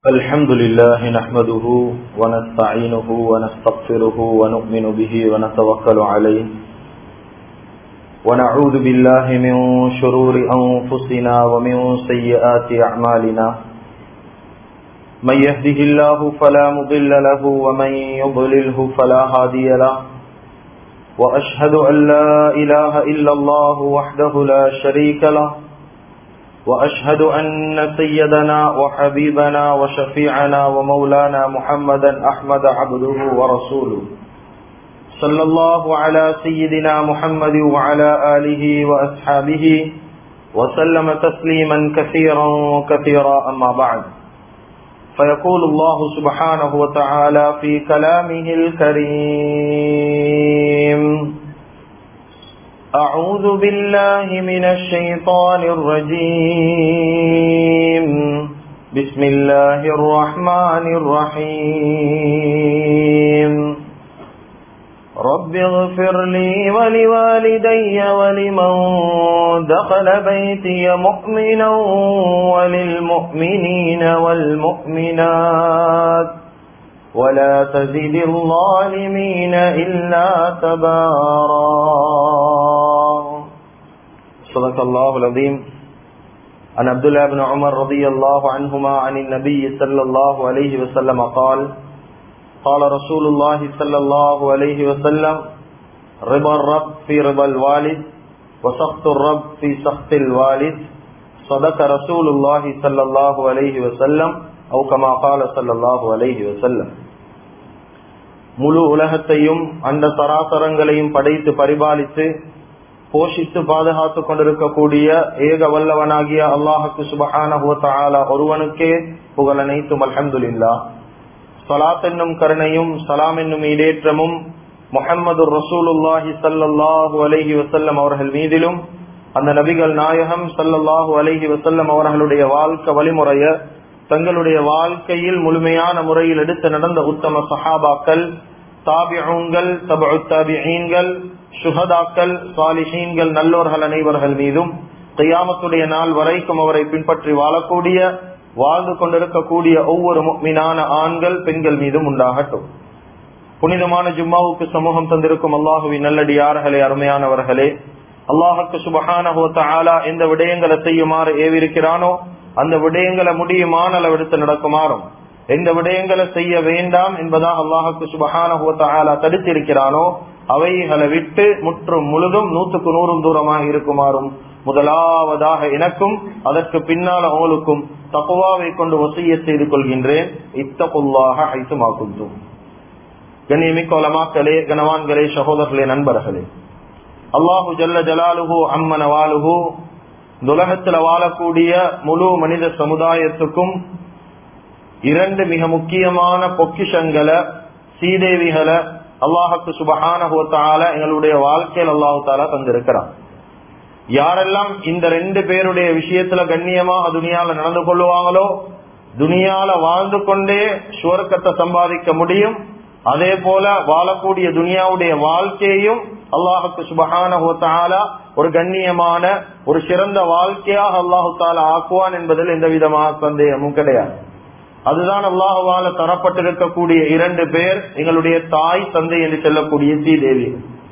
الحمد لله نحمده ونستعينه ونستغفره ونؤمن به ونتوكل عليه ونعوذ بالله من شرور أنفسنا ومن سيئات أعمالنا من يهده الله فلا مضل له ومن يضلله فلا هادي له وأشهد أن لا إله إلا الله وحده لا شريك له وأشهد أن سيدنا وحبيبنا وشفيعنا ومولانا محمدا أحمد عبده ورسوله صلى الله على سيدنا محمد وعلى آله وأصحابه وسلم تسليما كثيرا كثيرا أما بعد فيقول الله سبحانه وتعالى في كلامه الكريم أعوذ بالله من الشيطان الرجيم بسم الله الرحمن الرحيم رب اغفر لي ولوالدي ولمن دخل بيتي مؤمنا وللمؤمنين والمؤمنات ولا تزد الظالمين إلا تبارا صدق الله العظيم عن عبد الله بن عمر رضي الله عنهما عن النبي صلى الله عليه وسلم قال قال رسول الله صلى الله عليه وسلم رضا الرب في رضا الوالد وسخط الرب في سخط الوالد صدق رسول الله صلى الله عليه وسلم أو كما قال صلى الله عليه وسلم முழு உலகத்தையும் அந்த சராசரங்களையும் படைத்து பரிபாலித்து போஷித்து பாதுகாத்து கொண்டிருக்கக்கூடிய ஏக வல்லவனாகிய அல்லாஹுக்கு சுபஹான ஒருவனுக்கே புகழ் அனைத்தும் அலமதுல்லா சலாத் என்னும் கருணையும் சலாம் என்னும் இடேற்றமும் முகமது ரசூலுல்லாஹி சல்லாஹூ அலஹி வசல்லம் அவர்கள் மீதிலும் அந்த நபிகள் நாயகம் சல்லல்லாஹு அலஹி வசல்லம் அவர்களுடைய வாழ்க்கை வழிமுறைய தங்களுடைய வாழ்க்கையில் முழுமையான முறையில் எடுத்து நடந்த உத்தம சஹாபாக்கள் தாபிகள் தபுத்தாபிகள் சுகதாக்கள் சாலிஹீன்கள் நல்லோர்கள் அனைவர்கள் மீதும் கையாமத்துடைய நாள் வரைக்கும் அவரை பின்பற்றி வாழக்கூடிய வாழ்ந்து கொண்டிருக்கக்கூடிய ஒவ்வொரு மீனான ஆண்கள் பெண்கள் மீதும் உண்டாகட்டும் புனிதமான ஜும்மாவுக்கு சமூகம் தந்திருக்கும் அல்லாஹுவின் நல்லடியார்களே அருமையானவர்களே அல்லாஹுக்கு சுபஹான எந்த விடயங்களை செய்யுமாறு ஏவிருக்கிறானோ அந்த விடயங்களை முடியுமான அளவெடுத்து நடக்குமாறும் எந்த விடயங்களை செய்ய வேண்டாம் என்பதாக அல்லாஹுக்கு சுபஹான தடுத்திருக்கிறானோ அவைகளை விட்டு முற்றும் முழுதும் நூற்றுக்கு நூறும் தூரமாக இருக்குமாறும் முதலாவதாக எனக்கும் அதற்கு பின்னால் அவங்களுக்கும் தப்புவாவை கொண்டு வசிய செய்து கொள்கின்றேன் இத்தகுல்லாக ஐத்துமாக்கும் கண்ணியமிக்க உலமாக்களே கனவான்களே சகோதரர்களே நண்பர்களே அல்லாஹு ஜல்ல ஜலாலுஹு அம்மன வாலுஹு உலகத்துல வாழக்கூடிய முழு மனித சமுதாயத்துக்கும் இரண்டு மிக முக்கியமான பொக்கிஷங்களை சீதேவிகளை அல்லாஹுக்கு சுபகான எங்களுடைய வாழ்க்கையில் அல்லாஹு தாலா தந்திருக்கிறான் யாரெல்லாம் இந்த ரெண்டு பேருடைய விஷயத்துல கண்ணியமாக துணியால நடந்து கொள்ளுவாங்களோ துணியால வாழ்ந்து கொண்டே சுவர்க்கத்தை சம்பாதிக்க முடியும் அதே போல வாழக்கூடிய துனியாவுடைய வாழ்க்கையையும் அல்லாஹுக்கு சுபகான ஒரு கண்ணியமான ஒரு சிறந்த வாழ்க்கையாக அல்லாஹு தாலா ஆக்குவான் என்பதில் எந்த விதமான சந்தேகமும் கிடையாது அதுதான் அல்லாஹுவால தரப்பட்டிருக்கக்கூடிய இரண்டு பேர் எங்களுடைய தாய் தந்தை என்று சொல்லக்கூடிய ஸ்ரீதேவி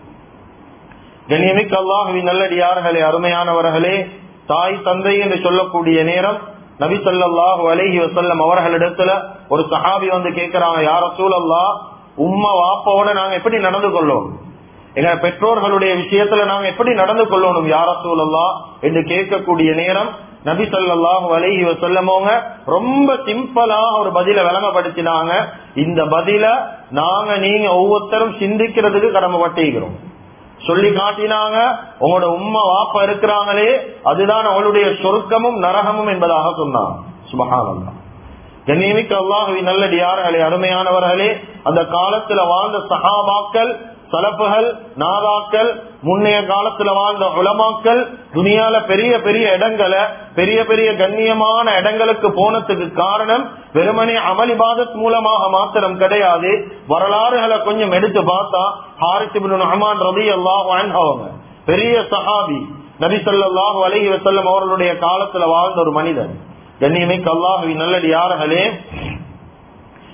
கண்ணியமிக்க அல்லாஹுவின் நல்லடியார்களே அருமையானவர்களே தாய் தந்தை என்று சொல்லக்கூடிய நேரம் நபி சொல்லாஹு அலஹி வசல்லம் அவர்களிடத்துல ஒரு சஹாபி வந்து கேட்கிறாங்க யார சூழல்லா உம்மா வாப்பாவோட நாங்க எப்படி நடந்து கொள்ளோம் எங்க பெற்றோர்களுடைய விஷயத்துல நாங்க எப்படி நடந்து கொள்ளணும் யார சூழல்லா என்று கேட்கக்கூடிய நேரம் நபி சொல்லாஹு அலஹி வசல்லமோங்க ரொம்ப சிம்பிளா ஒரு பதில விளங்கப்படுத்தினாங்க இந்த பதில நாங்க நீங்க ஒவ்வொருத்தரும் சிந்திக்கிறதுக்கு கடமைப்பட்டிருக்கிறோம் சொல்லி காட்டினாங்க உங்களோட உம்மா வாப்பா இருக்கிறாங்களே அதுதான் அவளுடைய சொர்க்கமும் நரகமும் என்பதாக சொன்னாங்க சுபகானந்தா கண்ணியமிக்க அல்லாஹுவி நல்லடியார்களே அருமையானவர்களே அந்த காலத்துல வாழ்ந்த சகாபாக்கள் சலப்புகள் நாதாக்கள் முன்னைய காலத்துல வாழ்ந்த உலமாக்கள் துணியால பெரிய பெரிய இடங்களை பெரிய பெரிய கண்ணியமான இடங்களுக்கு போனதுக்கு காரணம் வெறுமனே அமளிபாதத் மூலமாக மாத்திரம் கிடையாது வரலாறுகளை கொஞ்சம் எடுத்து பார்த்தா ஹாரிசிபின் ரஹ்மான் ரவி அல்லாஹ் அவங்க பெரிய சஹாபி நபி சொல்லாஹு அலஹி வசல்லம் அவர்களுடைய காலத்துல வாழ்ந்த ஒரு மனிதன் கண்ணியமிக்க அல்லாஹுவின் நல்லடியார்களே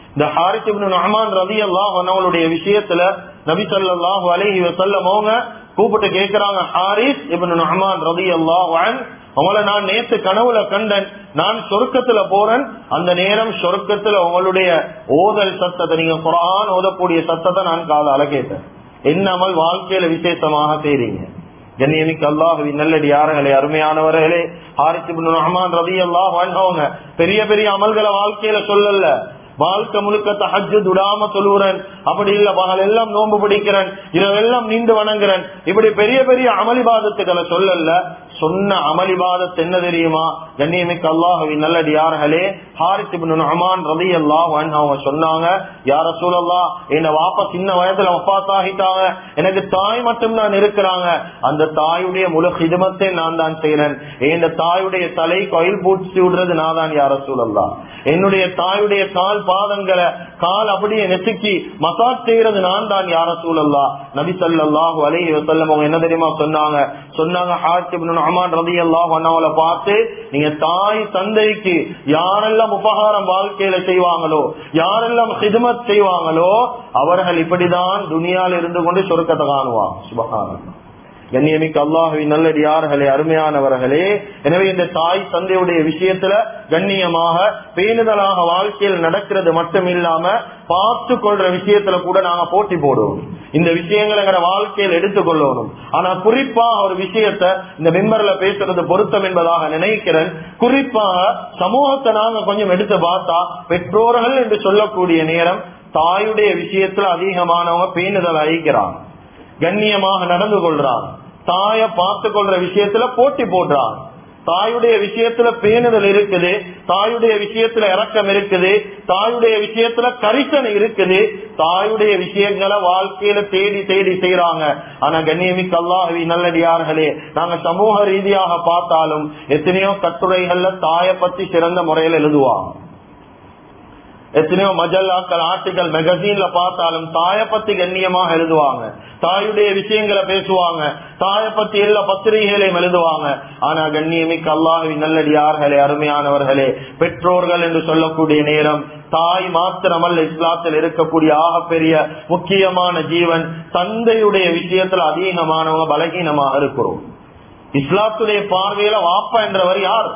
இந்த ஹாரிஸ் இப்னு நஹ்மான் ரலியல்லாஹு அன்ஹுடைய விஷயத்துல நபி ஸல்லல்லாஹு அலைஹி வஸல்லம் அவங்க கூப்பிட்டு கேக்குறாங்க ஹாரிஸ் இப்னு நஹ்மான் ரலியல்லாஹு அன்ஹு உங்களை நான் நேத்து கனவுல கண்டன் நான் சொர்க்கத்துல போறேன் அந்த நேரம் சொர்க்கத்துல உங்களுடைய ஓதல் சத்தத்தை நீங்க குரான் ஓதக்கூடிய சத்தத்தை நான் காதால கேட்டேன் என்னாமல் வாழ்க்கையில விசேஷமாக செய்றீங்க கண்ணியமிக்கு அல்லாஹுவின் நல்லடியார்களே அருமையானவர்களே ஹாரிஸ் இப்னு ரஹ்மான் ரலியல்லாஹு அன்ஹு அவங்க பெரிய பெரிய அமல்களை வாழ்க்கையில சொல்லல வாழ்க்கை முழுக்க தஹஜ் துடாம தொழுகிறேன் அப்படி இல்ல பகல் எல்லாம் நோன்பு பிடிக்கிறேன் இரவெல்லாம் நீண்டு வணங்குறேன் இப்படி பெரிய பெரிய அமளிபாதத்துக்களை சொல்லல சொன்ன அமளிபாதத் என்ன தெரியுமா கண்ணியமிக்க அல்லாஹுவின் நல்லடியார்களே ஹாரிஸ் இப்னு நுஹ்மான் ரலியல்லாஹு அன்ஹு அவங்க சொன்னாங்க யா ரசூலல்லாஹ் என்ன வாப்பா சின்ன வயதுல வஃபாத் ஆகிட்டாங்க எனக்கு தாய் மட்டும் தான் இருக்கிறாங்க அந்த தாயுடைய முழு ஹிதமத்தை நான் தான் செய்யறேன் என் தாயுடைய தலை கோயில் பூச்சி விடுறது நான் தான் யார சூழல்லாம் என்னுடைய தாயுடைய கால் பாதங்களை கால் அப்படியே நெசுக்கி மசாஜ் செய்யறது நான் தான் யார சூழல்லா நபி சல்லாஹூ அலைஹி வசல்லம் அவங்க என்ன தெரியுமா சொன்னாங்க சொன்னாங்க ஹாசிப் அமான் ரதி அல்லாஹ் அண்ணாவல பார்த்து நீங்க தாய் தந்தைக்கு யாரெல்லாம் உபகாரம் வாழ்க்கையில செய்வாங்களோ யாரெல்லாம் ஹிதமத் செய்வாங்களோ அவர்கள் இப்படிதான் துனியால இருந்து கொண்டு சொருக்கத்தை காணுவாங்க சுபகாரம் கண்ணியமிக்க அல்லாஹுவின் நல்லடியார்களே அருமையானவர்களே எனவே இந்த தாய் தந்தையுடைய விஷயத்துல கண்ணியமாக பேணுதலாக வாழ்க்கையில் நடக்கிறது மட்டும் இல்லாம பார்த்து கொள்ற விஷயத்துல கூட நாங்க போட்டி போடுவோம் இந்த விஷயங்களை எங்க வாழ்க்கையில் எடுத்துக்கொள்ளணும் ஆனா குறிப்பாக ஒரு விஷயத்த இந்த மெம்பர்ல பேசுறது பொருத்தம் என்பதாக நினைக்கிறேன் குறிப்பாக சமூகத்தை நாங்க கொஞ்சம் எடுத்து பார்த்தா பெற்றோர்கள் என்று சொல்லக்கூடிய நேரம் தாயுடைய விஷயத்துல அதிகமானவங்க பேணுதல் அழிக்கிறாங்க கண்ணியமாக நடந்து கொள்றான் தாய பார்த்து கொள்ற விஷயத்துல போட்டி போடுறான் தாயுடைய விஷயத்துல பேணுதல் இருக்குது தாயுடைய விஷயத்துல இறக்கம் இருக்குது தாயுடைய விஷயத்துல கரிசனை இருக்குது தாயுடைய விஷயங்களை வாழ்க்கையில தேடி தேடி செய்யறாங்க ஆனா கண்ணியமிக்கு அல்லாஹவி நல்லடியார்களே நாங்க சமூக ரீதியாக பார்த்தாலும் எத்தனையோ கட்டுரைகள்ல தாயை பத்தி சிறந்த முறையில் எழுதுவாங்க எத்தனையோ மஜல்லாக்கள் ஆர்டிகல் மெகசீன்ல பார்த்தாலும் தாய பத்தி கண்ணியமாக எழுதுவாங்க தாயுடைய விஷயங்களை பேசுவாங்க தாய பத்தி எல்லா பத்திரிகைகளையும் எழுதுவாங்க ஆனா கண்ணியமிக்க அல்லாஹி நல்லடியார்களே அருமையானவர்களே பெற்றோர்கள் என்று சொல்லக்கூடிய நேரம் தாய் மாத்திரமல்ல இஸ்லாத்தில் இருக்கக்கூடிய ஆகப்பெரிய முக்கியமான ஜீவன் தந்தையுடைய விஷயத்துல அதிகமானவங்க பலகீனமாக இருக்கிறோம் இஸ்லாத்துடைய பார்வையில வாப்பா என்றவர் யார்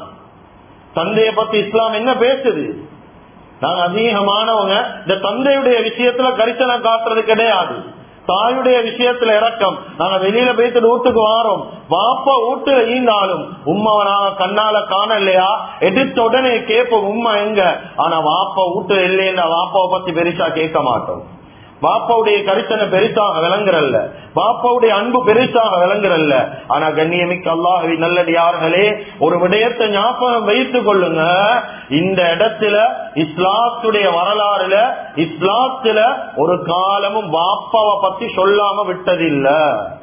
தந்தைய பத்தி இஸ்லாம் என்ன பேசுது நாங்க அதிகமானவங்க இந்த தந்தையுடைய விஷயத்துல கரிசனை காட்டுறது கிடையாது தாயுடைய விஷயத்துல இறக்கம் நாங்க வெளியில போயிட்டு வீட்டுக்கு வாரோம் வாப்பா வீட்டுல ஈந்தாலும் உம்மாவை நாங்க கண்ணால காண இல்லையா எடுத்த உடனே கேட்போம் உம்மா எங்க ஆனா வாப்பா வீட்டுல இல்லையா வாப்பாவை பத்தி பெருசா கேட்க மாட்டோம் பாப்பாவுடைய கரிசனை பெருசாக விளங்குறல்ல பாப்பாவுடைய அன்பு பெருசாக விளங்குறல்ல ஆனா கண்ணியமிக்க அல்லாஹவி நல்லடியார்களே ஒரு விடயத்தை ஞாபகம் வைத்துக் கொள்ளுங்க இந்த இடத்துல இஸ்லாத்துடைய வரலாறுல இஸ்லாத்துல ஒரு காலமும் பாப்பாவை பத்தி சொல்லாம விட்டதில்லை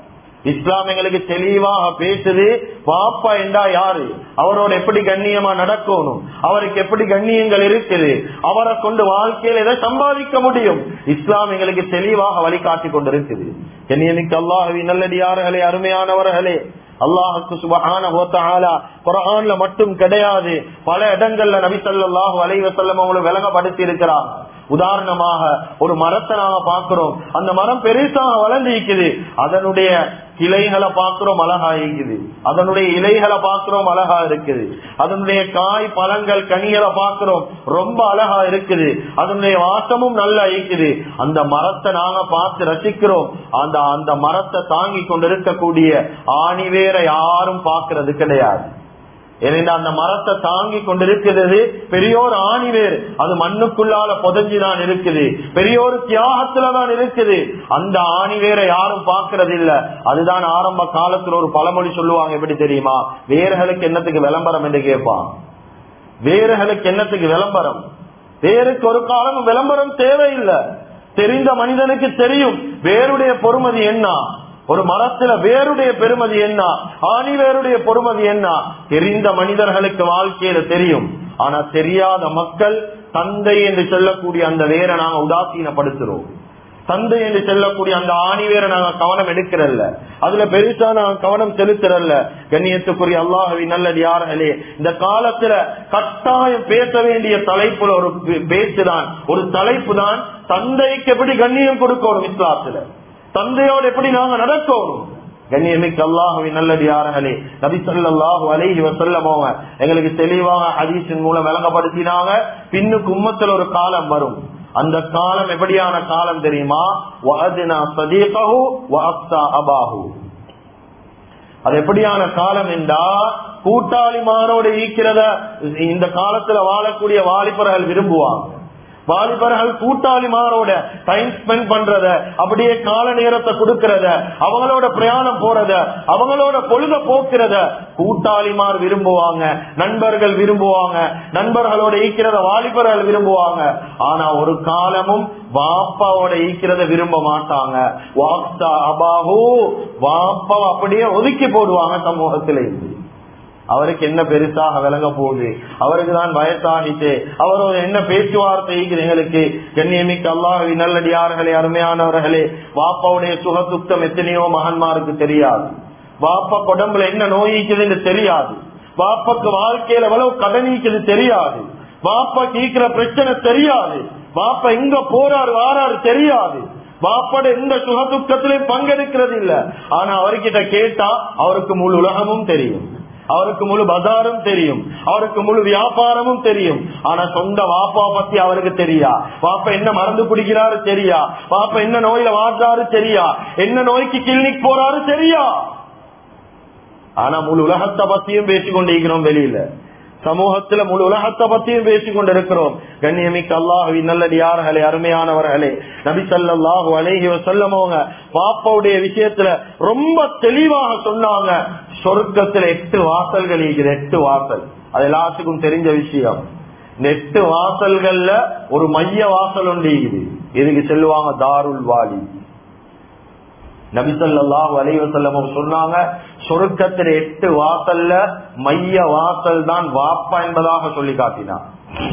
இஸ்லாம் எங்களுக்கு தெளிவாக பேசுது பாப்பா என்றா யாரு அவரோட எப்படி கண்ணியமா நடக்கணும் அவருக்கு எப்படி கண்ணியங்கள் இருக்குது அவரை கொண்டு வாழ்க்கையில எதை சம்பாதிக்க முடியும் இஸ்லாம் எங்களுக்கு தெளிவாக வழிகாட்டி கொண்டிருக்குது கண்ணியமிக்கு அல்லாஹவி நல்லடியார்களே அருமையானவர்களே அல்லாஹுக்கு சுபஹான குரான்ல மட்டும் கிடையாது பல இடங்கள்ல நபி ஸல்லல்லாஹு அலைஹி வஸல்லம் அவங்களை விளங்கப்படுத்தி இருக்கிறாங்க உதாரணமாக ஒரு மரத்தை நாம பாக்குறோம் அந்த மரம் பெருசாக வளர்ந்து இருக்குது அதனுடைய கிளைகளை பாக்குறோம் அழகா இருக்குது அதனுடைய இலைகளை பாக்குறோம் அழகா இருக்குது அதனுடைய காய் பழங்கள் கனிகளை பாக்குறோம் ரொம்ப அழகா இருக்குது அதனுடைய வாசமும் நல்லா இருக்குது அந்த மரத்தை நாங்க பார்த்து ரசிக்கிறோம் அந்த அந்த மரத்தை தாங்கி கொண்டிருக்கக்கூடிய ஆணி வேற யாரும் பாக்குறது கிடையாது ஏனென்றா அந்த மரத்தை தாங்கி கொண்டிருக்கிறது பெரியோர் ஆணிவேர் அது மண்ணுக்குள்ளால புதஞ்சுதான் இருக்குது பெரியோர் தியாகத்துலதான் இருக்குது அந்த ஆணிவேரை யாரும் பாக்குறது இல்ல அதுதான் ஆரம்ப காலத்துல ஒரு பழமொழி சொல்லுவாங்க எப்படி தெரியுமா வேர்களுக்கு என்னத்துக்கு விளம்பரம் என்று கேட்பான் வேர்களுக்கு என்னத்துக்கு விளம்பரம் வேருக்கு ஒரு காலம் விளம்பரம் தேவையில்லை தெரிந்த மனிதனுக்கு தெரியும் வேருடைய பொறுமதி என்ன ஒரு மரத்துல வேருடைய பெருமதி என்ன ஆணி வேருடைய பொறுமதி என்ன தெரிந்த மனிதர்களுக்கு வாழ்க்கையில தெரியும் ஆனா தெரியாத மக்கள் தந்தை என்று சொல்லக்கூடிய அந்த வேரை நாங்க உதாசீனப்படுத்துறோம் தந்தை என்று செல்லக்கூடிய அந்த ஆணிவேரை நாங்க கவனம் எடுக்கிறல்ல அதுல பெருசா நாங்க கவனம் செலுத்துறல்ல கண்ணியத்துக்குரிய அல்லாஹவி நல்லது யார்களே இந்த காலத்துல கட்டாயம் பேச வேண்டிய தலைப்புல ஒரு பே- பேச்சுதான் ஒரு தலைப்பு தான் தந்தைக்கு எப்படி கண்ணியம் கொடுக்கணும் இஸ்லாத்துல தந்தையோடு எப்படி நாங்க நடக்கணும் கண்ணியமிக்க அல்லாஹுவின் நல்லடியார்களே நபி ஸல்லல்லாஹு அலைஹி வஸல்லம் அவங்க எங்களுக்கு தெளிவாக ஹதீஸின் மூலம் விளங்கப்படுத்தினாங்க பின்னுக்கு உம்மத்துல ஒரு காலம் வரும் அந்த காலம் எப்படியான காலம் தெரியுமா வஅத்னா சதீகஹு வஅஃதா அபாஹு அது எப்படியான காலம் என்றா கூட்டாளிமாரோடு ஈக்கிறத இந்த காலத்துல வாழக்கூடிய வாலிபர்கள் விரும்புவாங்க வாலிபர்கள் கூட்டாளிமாரோட டைம் ஸ்பெண்ட் பண்றத அப்படியே கால நேரத்தை கொடுக்கறத அவங்களோட பிரயாணம் போறத அவங்களோட பொழுத போக்குறத கூட்டாளிமார் விரும்புவாங்க நண்பர்கள் விரும்புவாங்க நண்பர்களோட ஈக்கிறத வாலிபர்கள் விரும்புவாங்க ஆனா ஒரு காலமும் வாப்பாவோட ஈக்கிறத விரும்ப மாட்டாங்க வாக்தா அபாஹூ வாப்பாவை அப்படியே ஒதுக்கி போடுவாங்க சமூகத்தில இருந்து அவருக்கு என்ன பெருசாக விளங்க போகுது அவருக்கு தான் வயசாகிட்டு அவரோட என்ன பேச்சுவார்த்தை எங்களுக்கு கண்ணியமிக்க அல்லாஹி நல்லடியார்களே அருமையானவர்களே வாப்பாவுடைய சுகதுக்கம் எத்தனையோ மகன்மாருக்கு தெரியாது வாப்பா உடம்புல என்ன நோய்க்குதுன்னு தெரியாது வாப்பாக்கு வாழ்க்கையில எவ்வளவு கடனீக்குது தெரியாது வாப்பா கீக்கிற பிரச்சனை தெரியாது வாப்பா எங்க போறாரு வாராரு தெரியாது வாப்பட எந்த சுகதுக்கத்திலையும் பங்கெடுக்கிறது இல்ல ஆனா அவர்கிட்ட கேட்டா அவருக்கு முழு உலகமும் தெரியும் அவருக்கு முழு பஜாரும் தெரியும் அவருக்கு முழு வியாபாரமும் தெரியும் ஆனா சொந்த வாப்பா பத்தி அவருக்கு தெரியா வாப்பா என்ன மறந்து குடிக்கிறாரு தெரியா வாப்பா என்ன நோயில வாழ்றாரு தெரியா என்ன நோய்க்கு கிளினிக் போறாரு தெரியா ஆனா முழு உலகத்தை பத்தியும் பேசிக் கொண்டிருக்கிறோம் வெளியில சமூகத்துல முழு உலகத்தை பத்தியும் பேசிக் கொண்டிருக்கிறோம் கண்ணியமிக்க அல்லாஹுவி நல்லடியார்களே அருமையானவர்களே நபி ஸல்லல்லாஹு அலைஹி வஸல்லம் அவங்க பாப்பாவுடைய விஷயத்துல ரொம்ப தெளிவாக சொன்னாங்க சொர்க்கத்துல எட்டு வாசல்கள் இருக்குது எட்டு வாசல் அது எல்லாத்துக்கும் தெரிஞ்ச விஷயம் இந்த எட்டு வாசல்கள்ல ஒரு மைய வாசல் ஒன்று இருக்குது இதுக்கு செல்லுவாங்க தாருல் வாலி நபிசல்லாஹு அலைவசல்லம் சொன்னாங்க சொருக்கத்தில் எட்டு வாசல்ல மைய வாசல் தான் வாப்பா என்பதாக சொல்லி காட்டினார்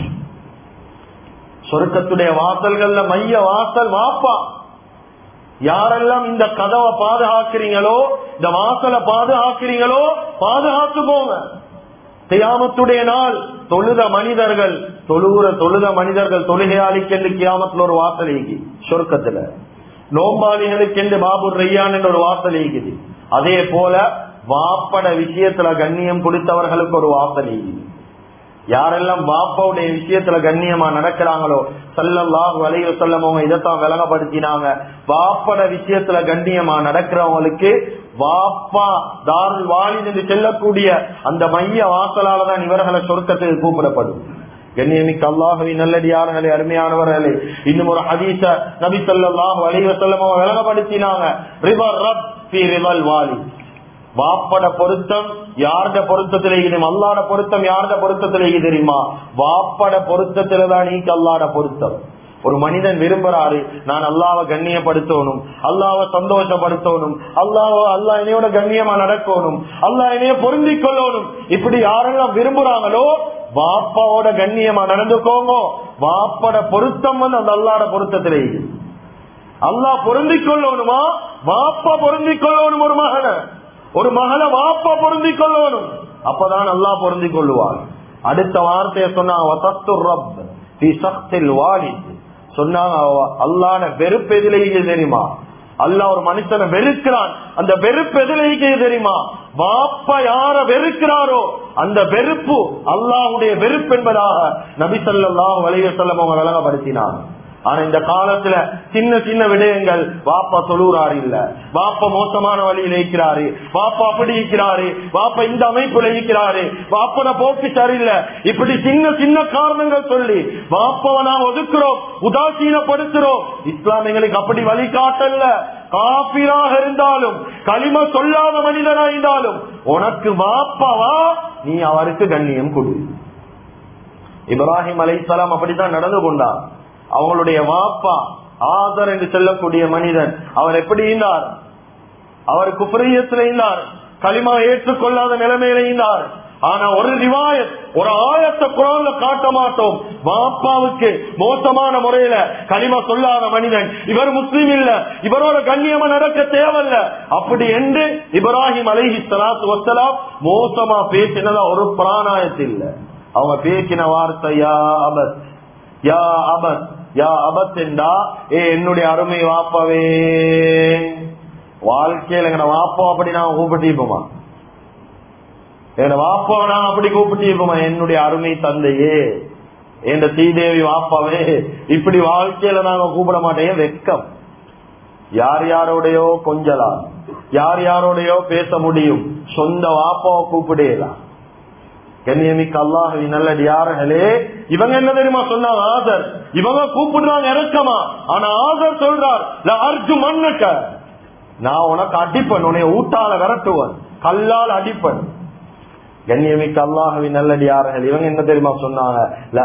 சொருக்கத்துடைய வாசல்கள்ல மைய வாசல் வாப்பா யாரெல்லாம் இந்த கதவை பாதுகாக்கிறீங்களோ இந்த வாசலை பாதுகாக்கிறீங்களோ பாதுகாத்து போங்க கியாமத்துடைய நாள் தொழுத மனிதர்கள் தொழுகிற தொழுத மனிதர்கள் தொழுகையாளிக்கென்று கியாமத்துல ஒரு வாசல் ஈகி சொர்க்கத்துல நோம்பாளிகளுக்கென்று பாபுர் ரையான் என்ற ஒரு வாசல் ஈகுது அதே போல வாப்பட விஷயத்துல கண்ணியம் கொடுத்தவர்களுக்கு ஒரு வாசல் ஈகுது யாரெல்லாம் பாப்பாவுடைய விஷயத்துல கண்ணியமா நடக்கிறாங்களோ சல்லல்லாஹு அலைஹி வஸல்லம் அவங்க இதைத்தான் விளங்கப்படுத்தினாங்க வாப்பட விஷயத்துல கண்ணியமா நடக்கிறவங்களுக்கு வாப்பா தாருல் வாலித் என்று செல்லக்கூடிய அந்த மைய வாசலாலதான் இவர்களை சொர்க்கத்துக்கு கூப்பிடப்படும் கண்ணியமிக்க அல்லாஹவி நல்லடியார்களே அருமையானவர்களே இன்னும் ஒரு ஹதீச நபி ஸல்லல்லாஹு அலைஹி வஸல்லம் அவங்க விளங்கப்படுத்தினாங்க ரிவர் ரப் ஃபீ ரிவல் வாலி வாப்பட பொருத்தம் யாருட பொருத்தத்திலே தெரியுமா அல்லாட பொருத்தம் யாருட பொருத்தத்திலே தெரியுமா வாப்பட பொருத்தத்தில தான் நீக்கு அல்லாட பொருத்தம் ஒரு மனிதன் விரும்புறாரு நான் அல்லாவை கண்ணியப்படுத்தணும் அல்லாவை சந்தோஷப்படுத்தணும் அல்லாவ அல்லா என்னையோட கண்ணியமா நடக்கணும் அல்லா என்னைய பொருந்திக் கொள்ளணும் இப்படி யாரெல்லாம் விரும்புறாங்களோ வாப்பாவோட கண்ணியமா நடந்துக்கோங்க வாப்பட பொருத்தம் வந்து அந்த அல்லாட பொருத்தத்திலே அல்லா பொருந்திக் கொள்ளணுமா வாப்பா பொருந்திக் கொள்ளணும் ஒரு மகனை ஒரு மகனை வாப்பா பொருந்திக் கொள்ளணும் அப்பதான் அல்லா பொருந்திக் கொள்ளுவார் அடுத்த வார்த்தையை சொன்னாங்க சொன்னாங்க அல்லான வெறுப்பு எதிலேயே தெரியுமா அல்லா ஒரு மனுஷனை வெறுக்கிறான் அந்த வெறுப்பு எதிலேயே தெரியுமா வாப்பா யார வெறுக்கிறாரோ அந்த வெறுப்பு அல்லாஹுடைய வெறுப்பு என்பதாக நபிசல்லாஹ் வலைய செல்லம் அவங்க விளங்கப்படுத்தினாங்க ஆனா இந்த காலத்துல சின்ன சின்ன விடயங்கள் வாப்பா தொழுறாரு இல்ல வாப்பா மோசமான வழியில் இருக்கிறாரு வாப்பா அப்படி இருக்கிறாரு வாப்பா இந்த அமைப்புல இருக்கிறாரு வாப்பன போக்கு சரியில்லை இப்படி சின்ன சின்ன காரணங்கள் சொல்லி வாப்பாவை நாம் ஒதுக்குறோம் உதாசீனப்படுத்துறோம் இஸ்லாம் எங்களுக்கு அப்படி வழிகாட்டல்ல காபிராக இருந்தாலும் களிம சொல்லாத மனிதனா இருந்தாலும் உனக்கு வாப்பாவா நீ அவருக்கு கண்ணியம் கொடு இப்ராஹிம் அலைசலாம் அப்படித்தான் நடந்து கொண்டார் அவங்களுடைய வாப்பா ஆதர் என்று சொல்லக்கூடிய மனிதன் அவர் எப்படி இருந்தார் அவர் குப்பரியத்தில் இருந்தார் களிமா ஏற்றுக்கொள்ளாத நிலைமையில இருந்தார் ஆனா ஒரு ரிவாயத் ஒரு ஆயத்தை குரான்ல காட்ட மாட்டோம் வாப்பாவுக்கு மோசமான முறையில களிமா சொல்லாத மனிதன் இவர் முஸ்லீம் இல்ல இவரோட கண்ணியமா நடக்க தேவையில்ல அப்படி என்று இப்ராஹிம் அலைஹி ஸலாத்து வஸ்ஸலாம் மோசமா பேசினதா ஒரு பிராணாயத்து இல்ல அவங்க பேசின வார்த்தை யா அபத் யா அபத் யா அபத் என்றா ஏ என்னுடைய அருமை வாப்பாவே வாழ்க்கையில எங்க வாப்பா அப்படி நான் கூப்பிட்டிருப்போமா எங்க வாப்பா நான் அப்படி கூப்பிட்டிருப்போமா என்னுடைய அருமை தந்தையே என் ஸ்ரீதேவி வாப்பாவே இப்படி வாழ்க்கையில நாங்க கூப்பிட மாட்டேன் வெக்கம் யார் யாரோடையோ கொஞ்சலாம் யார் யாரோடையோ பேச முடியும் சொந்த வாப்பாவை கூப்பிடலாம் கண்ணியமிக்க அல்லாஹவி நல்லடியார்களே இவங்க என்ன தெரியுமா சொன்னாங்க ஆதர் இவங்க கூப்பிடுறாங்க இறக்கமா ஆனா ஆதர் சொல்றார் அர்ஜு மண்ணுக்க நான் உனக்கு அடிப்பன் உன்னை ஊட்டால விரட்டுவன் கல்லால் அடிப்பன் கண்ணியமிக்க அல்லாஹவி நல்லடியார்கள் இவங்க என்ன தெரியுமா சொன்னாங்க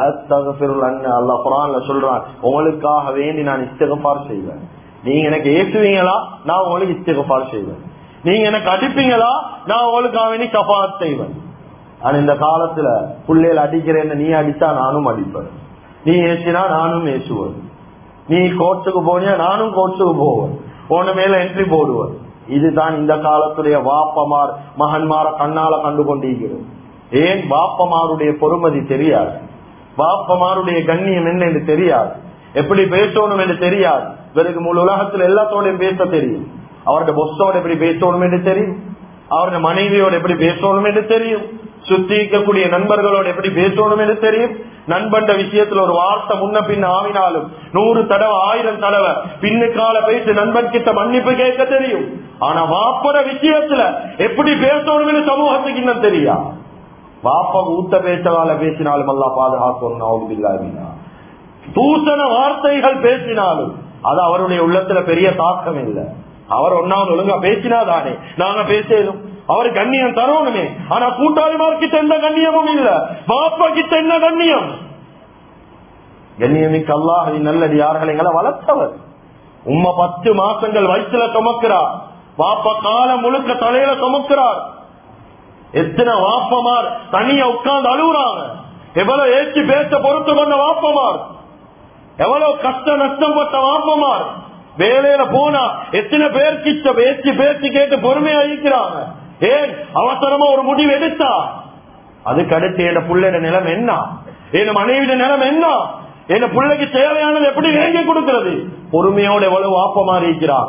அல்லா குரான்ல சொல்றான் உங்களுக்காக வேண்டி நான் இஸ்தகபார் செய்வேன் நீங்க எனக்கு ஏசுவீங்களா நான் உங்களுக்கு இஸ்தகபார் செய்வேன் நீங்க எனக்கு அடிப்பீங்களா நான் உங்களுக்காக வேண்டி கபாத் செய்வேன் ஆனா இந்த காலத்துல புள்ளையில அடிக்கிறேன்னு நீ அடிச்சா நானும் அடிப்பேன் நீ ஏசினா நானும் ஏசுவேன் நீ கோர்ட்டுக்கு போனியா நானும் கோர்ட்டுக்கு போவேன் போன மேல என்ட்ரி போடுவேன் இதுதான் இந்த காலத்துடைய வாப்பமார் மகன்மார கண்ணால கண்டு கொண்டிருக்கிறோம் ஏன் வாப்பமாருடைய பொறுமதி தெரியாது வாப்பமாருடைய கண்ணியம் என்ன என்று தெரியாது எப்படி பேசணும் என்று தெரியாது இவருக்கு முழு உலகத்துல எல்லாத்தோடையும் பேச தெரியும் அவருடைய பொஸ்ஸோட எப்படி பேசணும் என்று தெரியும் அவருடைய மனைவியோட எப்படி பேசணும் என்று தெரியும் சுத்தி இருக்கக்கூடிய நண்பர்களோட எப்படி பேசணும் என்று தெரியும் நண்பண்ட விஷயத்துல ஒரு வார்த்தை முன்ன பின்ன ஆவினாலும் நூறு தடவை ஆயிரம் தடவை பின்னுக்கால பேசி நண்பன் கிட்ட மன்னிப்பு கேட்க தெரியும் ஆனா வாப்பற விஷயத்துல எப்படி பேசணும் சமூகத்துக்கு இன்னும் தெரியா வாப்ப ஊத்த பேச்சவால பேசினாலும் அல்லா பாதுகாக்கணும் தூசண வார்த்தைகள் பேசினாலும் அது அவருடைய உள்ளத்துல பெரிய தாக்கம் இல்லை அவர் ஒன்னாவது ஒழுங்கா பேசினாதானே நாங்க பேசணும் அவர் கண்ணியம் தரணுமே ஆனா கூட்டாளிமார்கிட்ட எந்த கண்ணியமும் இல்ல பாப்பா கிட்ட என்ன கண்ணியம் கண்ணியமிக்க அல்லாஹி நல்லது யார்கள் எங்களை வளர்த்தவர் உம்மா பத்து மாசங்கள் வயிற்றுல சுமக்கிறார் பாப்பா காலம் முழுக்க தலையில சுமக்கிறார் எத்தனை வாப்பமார் தனியா உட்கார்ந்து அழுகுறாங்க எவ்வளவு ஏற்றி பேச பொறுத்து கொண்ட வாப்பமார் எவ்வளவு கஷ்ட நஷ்டம் பட்ட வாப்பமார் வேலையில போனா எத்தனை பேர் கிட்ட பேச்சு பேச்சு கேட்டு பொறுமையா இருக்கிறாங்க ஏன் அவசரமா ஒரு முடிவு எடுத்தா அதுக்கு அடுத்து என் புள்ளையோட நிலம் என்ன என் மனைவியோட நிலம் என்ன என் பிள்ளைக்கு தேவையானது எப்படி வேங்கி கொடுக்கிறது பொறுமையோட எவ்வளவு வாப்பமா இருக்கிறான்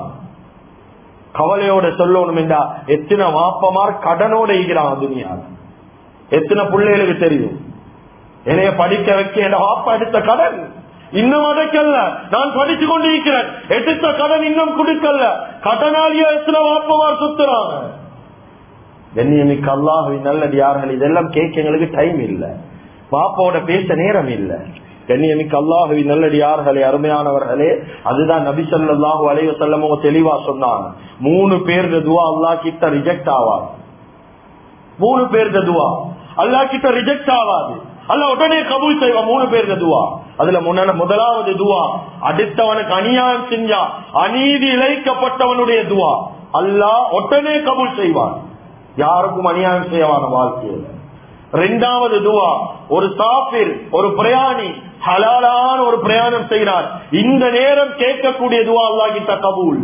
கவலையோட சொல்லணும் என்றா எத்தனை வாப்பமார் கடனோட இருக்கிறான் துணியா எத்தனை பிள்ளைகளுக்கு தெரியும் என்னைய படிக்க வைக்க என் வாப்பா எடுத்த கடன் இன்னும் அடைக்கல நான் படிச்சு கொண்டு இருக்கிறேன் எடுத்த கடன் இன்னும் கொடுக்கல கடனாளியா எத்தனை வாப்பமார் சுத்துறாங்க கண்ணியமிக்க அல்லாஹுவி நல்லடியார்கள் இதெல்லாம் கேட்க எங்களுக்கு டைம் இல்ல பாப்பாவோட பேச நேரம் இல்ல கண்ணியமிக்க அல்லாஹுவி நல்லடியார்களே அருமையானவர்களே அதுதான் நபி சொல்லாஹு அலைவ செல்லமோ தெளிவா சொன்னாங்க மூணு பேர் துவா அல்லா கிட்ட ரிஜெக்ட் ஆவாது மூணு பேர் துவா அல்லா கிட்ட ரிஜெக்ட் ஆகாது அல்ல உடனே கபூல் செய்வான் மூணு பேர் துவா அதுல முன்னால முதலாவது துவா அடுத்தவனுக்கு அநியாயம் செஞ்சா அநீதி இழைக்கப்பட்டவனுடைய துவா அல்லாஹ் உடனே கபூல் செய்வான் யாருக்கும் அநியாயம் செய்யவான வாழ்க்கையில் ரெண்டாவது துவா ஒரு சாப்பிர் ஒரு பிரயாணி ஹலாலான ஒரு பிரயாணம் செய்கிறார் இந்த நேரம் கேட்கக்கூடிய துவா அல்லா கிட்ட கபூல்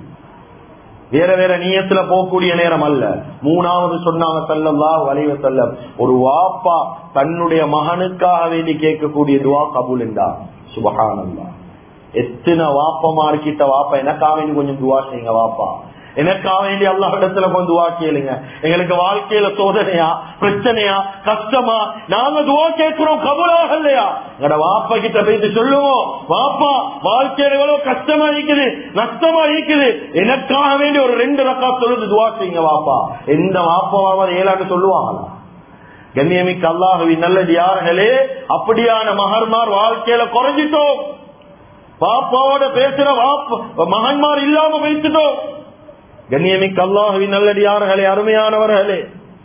வேற வேற நீயத்துல போகக்கூடிய நேரம் அல்ல மூணாவது சொன்னாங்க சல்லல்லா வலைவ செல்லம் ஒரு வாப்பா தன்னுடைய மகனுக்காக வேண்டி கேட்கக்கூடிய துவா கபூல் என்றா சுபகானந்தா எத்தனை வாப்பமார்கிட்ட வாப்பா எனக்காக வேண்டி கொஞ்சம் துவா செய்யுங்க வாப்பா எனக்காக வேண்டி அல்லா இடத்துல கொஞ்சம் துவா கேளுங்க எங்களுக்கு வாழ்க்கையில சோதனையா பிரச்சனையா கஷ்டமா நாங்க துவா கேட்கிறோம் கபலாக இல்லையா எங்கட வாப்பா கிட்ட போயிட்டு சொல்லுவோம் வாப்பா வாழ்க்கையில எவ்வளவு கஷ்டமா இருக்குது நஷ்டமா இருக்குது எனக்காக வேண்டி ஒரு ரெண்டு ரக்கா சொல்லுது துவா செய்யுங்க வாப்பா எந்த வாப்பாவது ஏழாண்டு சொல்லுவாங்களா கண்ணியமிக்க அல்லாஹவி நல்லது யார்களே அப்படியான மகர்மார் வாழ்க்கையில குறைஞ்சிட்டோம் பாப்பாவோட பேசுற வாப்ப மகன்மார் இல்லாம வைத்துட்டோம் கண்ணியமிக்க அல்லாஹுவின் நல்லடியார்களே அருமையானவர்களே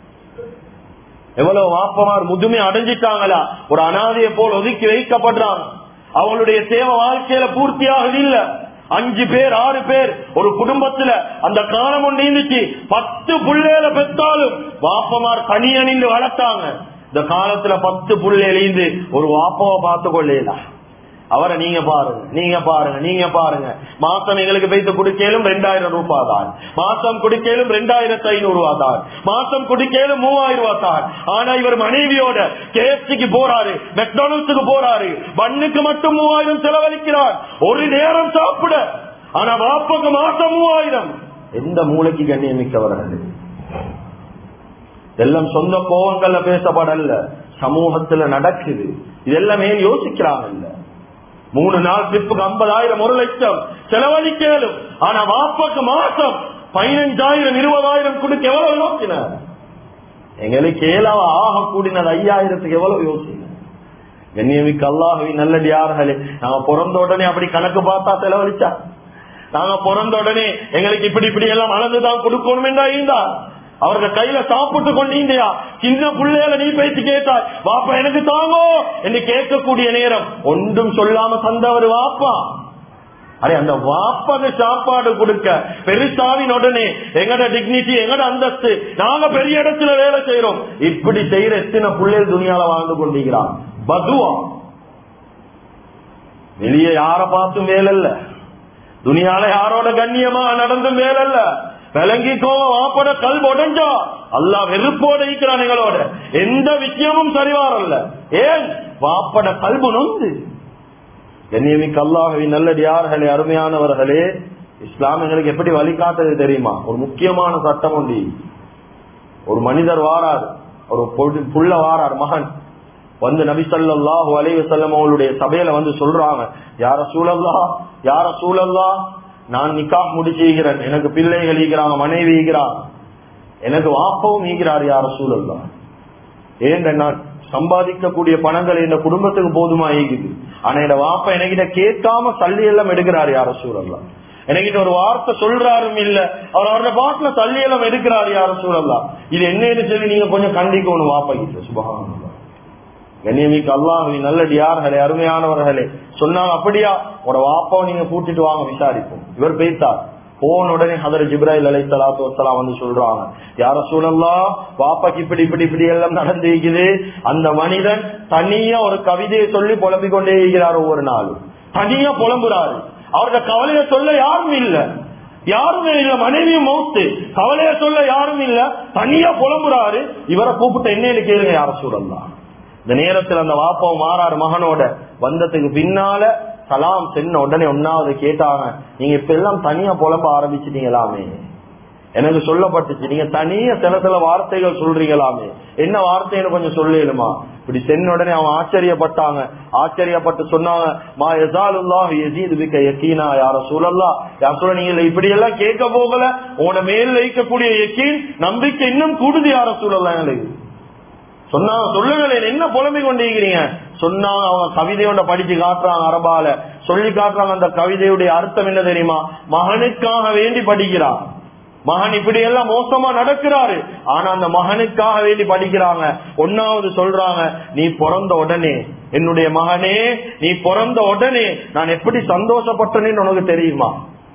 எவ்வளவு வாப்பமார் முதுமை அடைஞ்சிட்டாங்களா ஒரு அனாதையை போல் ஒதுக்கி வைக்கப்படுறாங்க அவங்களுடைய சேவை வாழ்க்கையில பூர்த்தியாக இல்ல அஞ்சு பேர் ஆறு பேர் ஒரு குடும்பத்துல அந்த காலம் ஒன்று இருந்துச்சு பத்து புள்ளையில பெற்றாலும் வாப்பமார் தனி அணிந்து வளர்த்தாங்க இந்த காலத்துல பத்து புள்ளையிலிருந்து ஒரு வாப்பாவை பார்த்து கொள்ளலாம் அவரை நீங்க பாருங்க நீங்க பாருங்க நீங்க பாருங்க மாசம் எங்களுக்கு வைத்து குடிக்கலும் ரெண்டாயிரம் ரூபாய் தான் மாசம் குடிக்கலும் ரெண்டாயிரத்தி ஐநூறு ரூபாய் தான் மாசம் குடிக்கலும் மூவாயிரம் ரூபாய் தான் ஆனா இவர் மனைவியோட கேஎஃப்சிக்கு போறாரு மெக்டானல்ஸுக்கு போறாரு பண்ணுக்கு மட்டும் மூவாயிரம் செலவழிக்கிறார் ஒரு நேரம் சாப்பிட ஆனா வாப்புக்கு மாசம் மூவாயிரம் எந்த மூளைக்கு கண்ணியமிக்கவர்கள் இதெல்லாம் சொந்த கோவங்கள்ல பேசப்படல சமூகத்துல நடக்குது இதெல்லாம் ஏன் யோசிக்கிறாங்க இல்ல மூணு நாள் ட்ரிப்புக்கு ஐம்பதாயிரம் ஒரு லட்சம் செலவழிக்கலும் ஆனா வாப்பாக்கு மாசம் பதினஞ்சாயிரம் இருபதாயிரம் கொடுக்க எவ்வளவு யோசினார் எங்களுக்கு ஏழாவ ஆக கூடினது ஐயாயிரத்துக்கு எவ்வளவு யோசின கண்ணியமிக்க அல்லாஹவி நல்லடியார்களே நாங்க பிறந்த உடனே அப்படி கணக்கு பார்த்தா செலவழிச்சா நாங்க பிறந்த உடனே எங்களுக்கு இப்படி இப்படி எல்லாம் அளந்துதான் கொடுக்கணும் என்றா இருந்தா அவர்கள் கையில சாப்பிட்டு கொண்டீங்கயா சின்ன பிள்ளையில நீ பேசி கேட்டாய் வாப்பா எனக்கு தாங்கோ என்று கேட்கக்கூடிய நேரம் ஒன்றும் சொல்லாம தந்தவர் வாப்பா அடே அந்த வாப்பக சாப்பாடு கொடுக்க பெருசாவின் உடனே எங்கட டிக்னிட்டி எங்கட அந்தஸ்து நாங்க பெரிய இடத்துல வேலை செய்யறோம் இப்படி செய்யற எத்தனை பிள்ளைகள் துணியால வாழ்ந்து கொண்டிருக்கிறான் பதுவா வெளியே யார பார்த்தும் வேலை இல்ல துணியால யாரோட கண்ணியமா நடந்தும் வேலை இல்ல விளங்கிக்கோ வாப்பட கல் உடஞ்சா அல்லா வெறுப்போட இருக்கிறான் எங்களோட எந்த விஷயமும் சரிவாரல்ல ஏன் வாப்பட கல்பு நொந்து கண்ணியமிக்க அல்லாஹவி நல்லடியார்களே அருமையானவர்களே இஸ்லாம் எங்களுக்கு எப்படி வழிகாட்டுது தெரியுமா ஒரு முக்கியமான சட்டம் உண்டு ஒரு மனிதர் வாரார் ஒரு பொடு- புள்ள வாரார் மகன் வந்து நபி ஸல்லல்லாஹு அலைஹி வஸல்லம் அவங்களுடைய சபையில வந்து சொல்றாங்க யார சூழல்லா யார சூழல்லா நான் நிக்காஹ் முடிச்சுகிறேன் எனக்கு பிள்ளைகள் ஈகிறாங்க மனைவி ஈகிறார் எனக்கு வாப்பவும் ஈகிறார் யார சூழல்லா ஏன் நான் சம்பாதிக்கக்கூடிய பணங்கள் இந்த குடும்பத்துக்கு போதுமா ஈகுது ஆனா என் வாப்பா என்கிட்ட கேட்காம சல்லி எல்லாம் எடுக்கிறார் யார சூழல்லாம் என்கிட்ட ஒரு வார்த்தை சொல்றாரும் இல்ல அவர் அவரோட பாட்டுல தள்ளி எல்லாம் எடுக்கிறார் யார சூழல்லாம் இது என்னன்னு சொல்லி நீங்க கொஞ்சம் கண்டிக்கணும் வாப்பா கிட்ட சுபகானம் கண்ணியமிக்க அல்லாஹி நல்லடியார்களே அருமையானவர்களே சொன்னாங்க அப்படியா உட வாப்பாவை நீங்க கூட்டிட்டு வாங்க விசாரிப்போம் இவர் பேய்த்தார் போன உடனே ஹதர் ஜிப்ராஹில் அலை சலாத்து வசலாம் வந்து சொல்றாங்க யார சூழல்லா வாப்பாக்கு இப்படி இப்படி இப்படி எல்லாம் நடந்திருக்குது அந்த மனிதன் தனியா ஒரு கவிதையை சொல்லி புலம்பிக் கொண்டே இருக்கிறார் ஒவ்வொரு நாளும் தனியா புலம்புறாரு அவரோட கவலையை சொல்ல யாரும் இல்ல யாருமே இல்ல மனைவியும் மௌத்து கவலைய சொல்ல யாரும் இல்ல தனியா புலம்புறாரு இவரை கூப்பிட்டு என்னன்னு கேளுங்க யார சூழல்லாம் இந்த நேரத்தில் அந்த வாப்பாவும் மாறாரு மகனோட வந்ததுக்கு பின்னால சலாம் சென்ன உடனே ஒன்னாவது கேட்டாங்க நீங்க இப்ப எல்லாம் தனியா புலம்ப ஆரம்பிச்சிட்டீங்களாமே எனக்கு சொல்லப்பட்டுச்சு நீங்க தனியா சில சில வார்த்தைகள் சொல்றீங்களாமே என்ன வார்த்தைன்னு கொஞ்சம் சொல்லிடுமா இப்படி சென்ன உடனே அவங்க ஆச்சரியப்பட்டாங்க ஆச்சரியப்பட்டு சொன்னாங்க மா எசாலுல்லாஹ் யசீது பிக்க யக்கீனா யார சூழல்லா யார் சொல்ல நீங்க இப்படி எல்லாம் கேட்க போகல உன மேல் வைக்கக்கூடிய யக்கீன் நம்பிக்கை இன்னும் கூடுது யார சூழல்லா எங்களுக்கு சொன்னாங்க சொல்லுங்களேன் என்ன புலம்பிக் கொண்டிருக்கிறீங்க சொன்னாங்க அவங்க கவிதையோட படிச்சு காட்டுறாங்க அரபால சொல்லி காட்டுறாங்க அந்த கவிதையுடைய அர்த்தம் என்ன தெரியுமா மகனுக்காக வேண்டி படிக்கிறான் மகன் இப்படி எல்லாம் மோசமா நடக்கிறாரு ஆனா அந்த மகனுக்காக வேண்டி படிக்கிறாங்க ஒன்னாவது சொல்றாங்க நீ பிறந்த உடனே என்னுடைய மகனே நீ பிறந்த உடனே நான் எப்படி சந்தோஷப்பட்டேன்னு உனக்கு தெரியுமா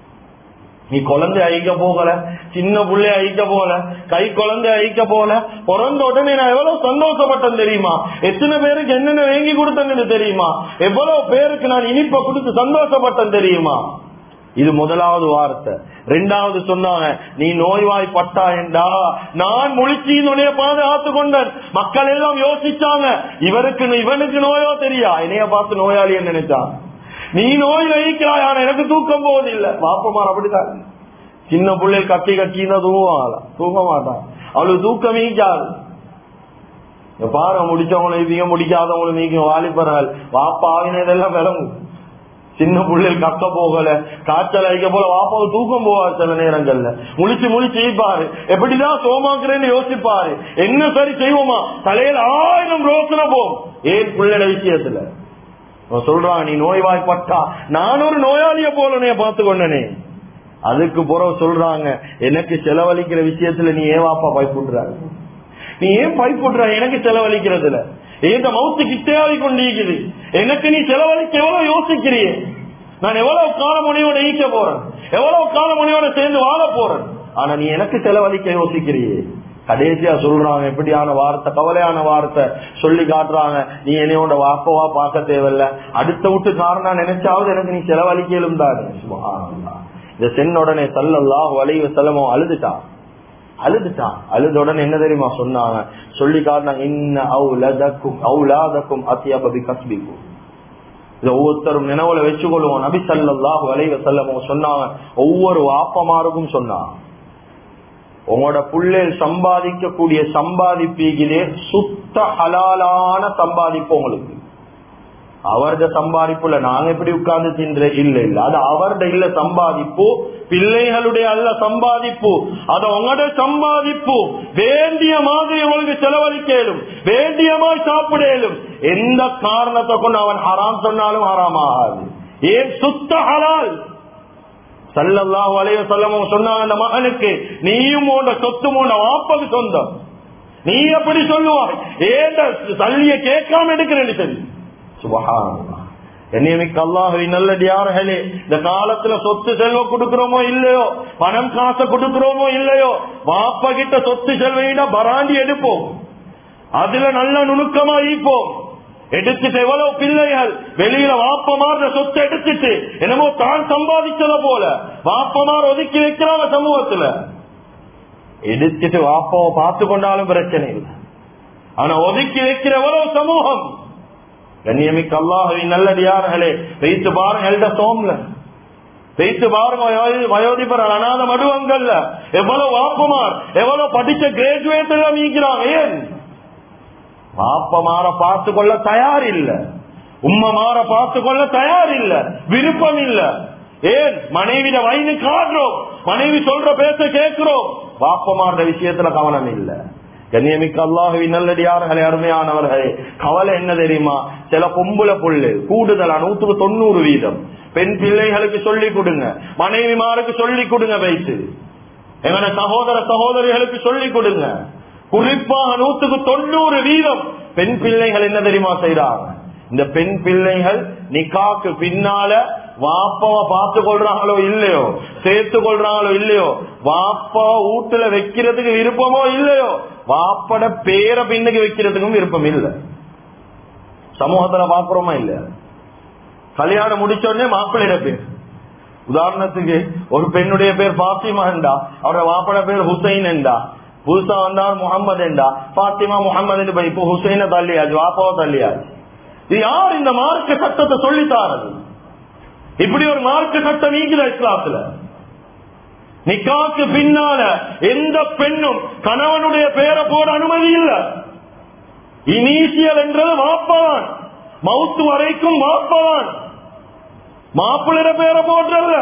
நீ குழந்தை அழிக்க போகல சின்ன புள்ளை அழிக்க போகல கை குழந்தை அழிக்க போகல பிறந்த உடனே நான் எவ்வளவு சந்தோஷப்பட்டேன் தெரியுமா எத்தனை பேருக்கு என்னென்ன வாங்கி கொடுத்தேன்னு தெரியுமா எவ்வளவு பேருக்கு நான் இனிப்ப கொடுத்து சந்தோஷப்பட்டேன் தெரியுமா இது முதலாவது வார்த்தை ரெண்டாவது சொன்னாங்க நீ நோய்வாய் பட்டா என்றா நான் முழிச்சு நுழைய பாதுகாத்து கொண்டேன் மக்கள் எல்லாம் யோசிச்சாங்க இவருக்கு இவனுக்கு நோயோ தெரியா என்னைய பார்த்து நோயாளி நினைச்சான் நீ நோய் வைக்கிறாய் ஆனா எனக்கு தூக்கம் போவதில்லை பாப்பமார் அப்படித்தான் சின்ன பிள்ளைகள் கத்தி கட்டினா தூங்குவாங்களா தூங்க மாட்டான் அவளுக்கு தூக்கம் மீக்காது இங்க பாரு முடிச்சவங்களும் இவங்க முடிக்காதவங்களும் நீங்க வாலிபர்கள் வாப்பா ஆகினதெல்லாம் விளங்கும் சின்ன பிள்ளைகள் கத்த போகல காய்ச்சல் அழிக்க போல வாப்பாவை தூக்கம் போவார் சில நேரங்கள்ல முழிச்சு முழிச்சு பாரு எப்படிதான் சோமாக்குறேன்னு யோசிப்பாரு என்ன சரி செய்வோமா தலையில ஆயிரம் ரோசனை போகும் ஏன் பிள்ளைட விஷயத்துல அவன் சொல்றான் நீ நோய்வாய்ப்பட்டா நான் ஒரு நோயாளிய போலனே பார்த்து கொண்டனே அதுக்கு பிறகு சொல்றாங்க எனக்கு செலவழிக்கிற விஷயத்துல நீ ஏன் வாப்பா பயப்படுற நீ ஏன் பயப்படுற எனக்கு செலவழிக்கிறதுல ஏன் மவுத்து கிட்டையாவி கொண்டிருக்குது எனக்கு நீ செலவழிக்க எவ்வளவு யோசிக்கிறியே நான் எவ்வளவு காலம் முனையோட ஈக்க போறேன் எவ்வளவு காலம் முனையோட சேர்ந்து வாழ போறேன் ஆனா நீ எனக்கு செலவழிக்க யோசிக்கிறியே கடைசியா சொல்றாங்க எப்படியான வார்த்தை கவலையான வார்த்தை சொல்லி காட்டுறாங்க நீ என்னையோட வாப்பவா பார்க்க தேவையில்ல அடுத்த விட்டு காரணம் நினைச்சாவது எனக்கு நீ செலவழிக்கலும் தானே சுபஹானல்லாஹ். இந்த சென்ன உடனே சல்லல்லாஹு அலைஹி வஸல்லம் அழுதுட்டான் அழுதுட்டான் அழுத உடனே என்ன தெரியுமா சொன்னாங்க சொல்லி காட்டினாங்க இன்ன அவுலதக்கும் அவுலாதக்கும் அத்தியாபி கஸ்பிக்கும் இத ஒவ்வொருத்தரும் நினைவுல வச்சுக்கொள்வோம் நபி சல்லாஹு அலைஹி வஸல்லம் சொன்னாங்க ஒவ்வொரு வாப்பமாருக்கும் சொன்னாங்க உங்களோட புள்ளையில் சம்பாதிக்கக்கூடிய சம்பாதிப்பீகிலே சுத்த ஹலாலான சம்பாதிப்பு உங்களுக்கு அவரது சம்பாதிப்புல நாங்க எப்படி உட்கார்ந்து தின்ற இல்ல இல்ல அது அவரது இல்ல சம்பாதிப்பு பிள்ளைகளுடைய அல்ல சம்பாதிப்பு அது உங்களோட சம்பாதிப்பு வேண்டிய மாதிரி உங்களுக்கு செலவழிக்கலும் வேண்டிய மாதிரி சாப்பிடலும் எந்த காரணத்தை கொண்டு அவன் ஹராம் சொன்னாலும் ஹராம் ஆகாது ஏன் சுத்த ஹலால் சல்லல்லாஹு அலைஹி வஸல்லம் சொன்னாங்க அந்த மகனுக்கு நீயும் உண்ட சொத்து உண்ட வாப்பது சொந்தம் நீ எப்படி சொல்லுவாய் ஏண்ட சல்லிய கேட்காம எடுக்கிறேன்னு சொல்லி சுபஹானல்லாஹ் என்னையமிக்க அல்லாஹுவின் நல்லடியார்களே இந்த காலத்துல சொத்து செல்வம் கொடுக்கிறோமோ இல்லையோ பணம் காசை கொடுக்கிறோமோ இல்லையோ வாப்ப கிட்ட சொத்து செல்வையினா பராண்டி எடுப்போம் அதுல நல்ல நுணுக்கமா ஈப்போம் எடுத்துட்டு எவ்வளவு பிள்ளைகள் வெளியில வாப்பமார் சொத்தை எடுத்துட்டு என்னமோ தான் சம்பாதிச்சத போல வாப்பமார் ஒதுக்கி வைக்கிறாங்க சமூகத்துல எடுத்துட்டு வாப்பாவை பார்த்து கொண்டாலும் பிரச்சனை இல்லை ஆனா ஒதுக்கி வைக்கிற எவ்வளவு சமூகம் கண்ணியமிக்க அல்லாஹுவின் நல்லடியார்களே வைத்து பாருங்க எல்ட சோம்ல வைத்து பாருங்க வயோ- வயோதிபர் அனாத மடுவங்கள்ல எவ்வளவு வாப்பமார் எவ்வளவு படிச்ச கிராஜுவேட் எல்லாம் நீக்கிறாங்க ஏன் வாப்பமார பார்த்து கொள்ள தயார் இல்ல உம்மமார பார்த்து கொள்ள தயார் இல்ல விருப்பம் இல்ல ஏன் மனைவிட வயது காட்டுறோம் மனைவி சொல்ற பேச கேட்கிறோம் வாப்பமார விஷயத்துல கவனம் இல்ல கண்ணியமிக்க அல்லாஹுவின் நல்லடியார்களே அருமையானவர்களே கவலை என்ன தெரியுமா சில பொம்புல புல்லு கூடுதலா நூத்துக்கு தொண்ணூறு வீதம் பெண் பிள்ளைகளுக்கு சொல்லி கொடுங்க மனைவிமாருக்கு சொல்லி கொடுங்க வைத்து எங்கன சகோதர சகோதரிகளுக்கு சொல்லி கொடுங்க குறிப்பாக நூத்துக்கு தொண்ணூறு வீதம் பெண் பிள்ளைகள் என்ன தெரியுமா செய்யறாங்க இந்த பெண் பிள்ளைகள் நிக்காக்கு பின்னால வாப்பாவை பார்த்து கொள்றாங்களோ இல்லையோ சேர்த்து கொள்றாங்களோ இல்லையோ வாப்பாவை வீட்டுல வைக்கிறதுக்கு விருப்பமோ இல்லையோ வாப்பட பேரை பின்னுக்கு வைக்கிறதுக்கும் விருப்பம் இல்லை சமூகத்துல பாக்குறோமா இல்லையா கல்யாணம் முடிச்ச உடனே மாப்பிள்ளையிட பேர் உதாரணத்துக்கு ஒரு பெண்ணுடைய பேர் பாத்திமா என்றா அவரோட வாப்பட பேர் ஹுசைன் என்றா புதுசா வந்தார் முகமது என்றா பாத்திமா முகமது என்று இப்போ ஹுசைன தள்ளியாச்சு வாப்பாவை தள்ளியாச்சு இது யார் இந்த மார்க்க சட்டத்தை சொல்லித்தாரது இப்படி ஒரு மார்க்க சட்டம் நீக்குதா இஸ்லாத்துல நிக்காக்கு பின்னால எந்த பெண்ணும் கணவனுடைய பேரை போட அனுமதி இல்ல இனீசியல் என்றது வாப்பவான் மவுத்து வரைக்கும் வாப்பவான் மாப்பிள்ளைய பேரை போடுறல்ல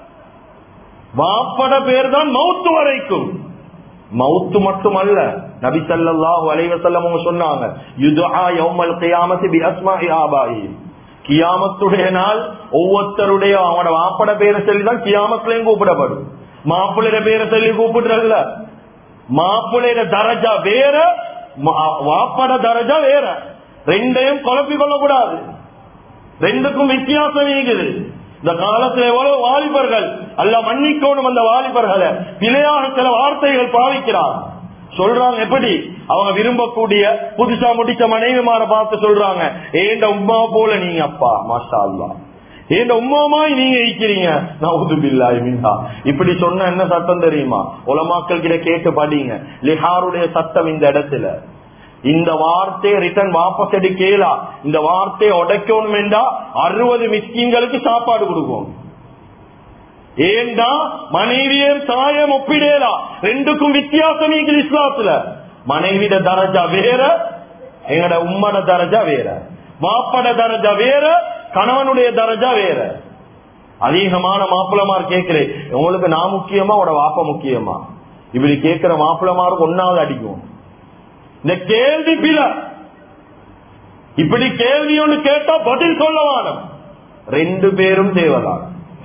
வாப்பட பேர் தான் மவுத்து வரைக்கும் மவுத்து மட்டுமல்ல நபி ஸல்லல்லாஹு அலைஹி வஸல்லம் சொன்னாங்க யுதுஆ யௌமல் கியாமத்தி பி அஸ்மாஇ ஆபாயி கியாமத்துடைய நாள் ஒவ்வொருத்தருடைய அவனோட வாப்பட பேரை சொல்லி தான் கியாமத்துலயும் கூப்பிடப்படும் மாப்பிள்ளைய பேரை சொல்லி கூப்பிடுறல்ல மாப்பிள்ளைய தரஜா வேற மா- வாப்பட தரஜா வேற ரெண்டையும் குழப்பிக் கொள்ளக்கூடாது ரெண்டுக்கும் வித்தியாசம் இருக்குது இந்த காலத்துல எவ்வளவு வாலிபர்கள் அல்ல மன்னிக்கணும் அந்த வாலிபர்களை பிழையாக சில வார்த்தைகள் பாவிக்கிறார் சொல்றாங்க எப்படி அவங்க விரும்பக்கூடிய புதுசா முடிச்ச மனைவிமார பார்த்து சொல்றாங்க ஏண்ட உமா போல நீங்க அப்பா மாஷா அல்லா ஏண்ட உமாமாய் நீங்க ஈக்கிறீங்க நவுதுபில்லாஹி மின்ஹா இப்படி சொன்ன என்ன சட்டம் தெரியுமா உலமாக்கள் கிட்ட கேட்டு படிங்க லிஹாருடைய சட்டம் இந்த இடத்துல இந்த வார்த்தையை ரிட்டர்ன் வாபஸ் எடுக்கலா இந்த வார்த்தையை உடைக்கணும் என்றா அறுபது மிஸ்கின்களுக்கு சாப்பாடு கொடுக்கும் ஏண்டா மனைவியர் சாயம் ஒப்பிடலா ரெண்டுக்கும் வித்தியாசம் இருக்குது இஸ்லாத்துல மனைவிட தரஜா வேற எங்கட உம்மட தரஜா வேற மாப்பட தரஜா வேற கணவனுடைய தரஜா வேற அதிகமான மாப்பிளமார் கேட்கிறேன் உங்களுக்கு நான் முக்கியமா உட வாப்ப முக்கியமா இப்படி கேட்கிற மாப்பிளமாருக்கு ஒன்னாவது அடிக்கும் இந்த கேள்வி பில இப்படி கேள்வி ஒன்று கேட்டா பதில் சொல்ல வானம் ரெண்டு பேரும் தேவதான்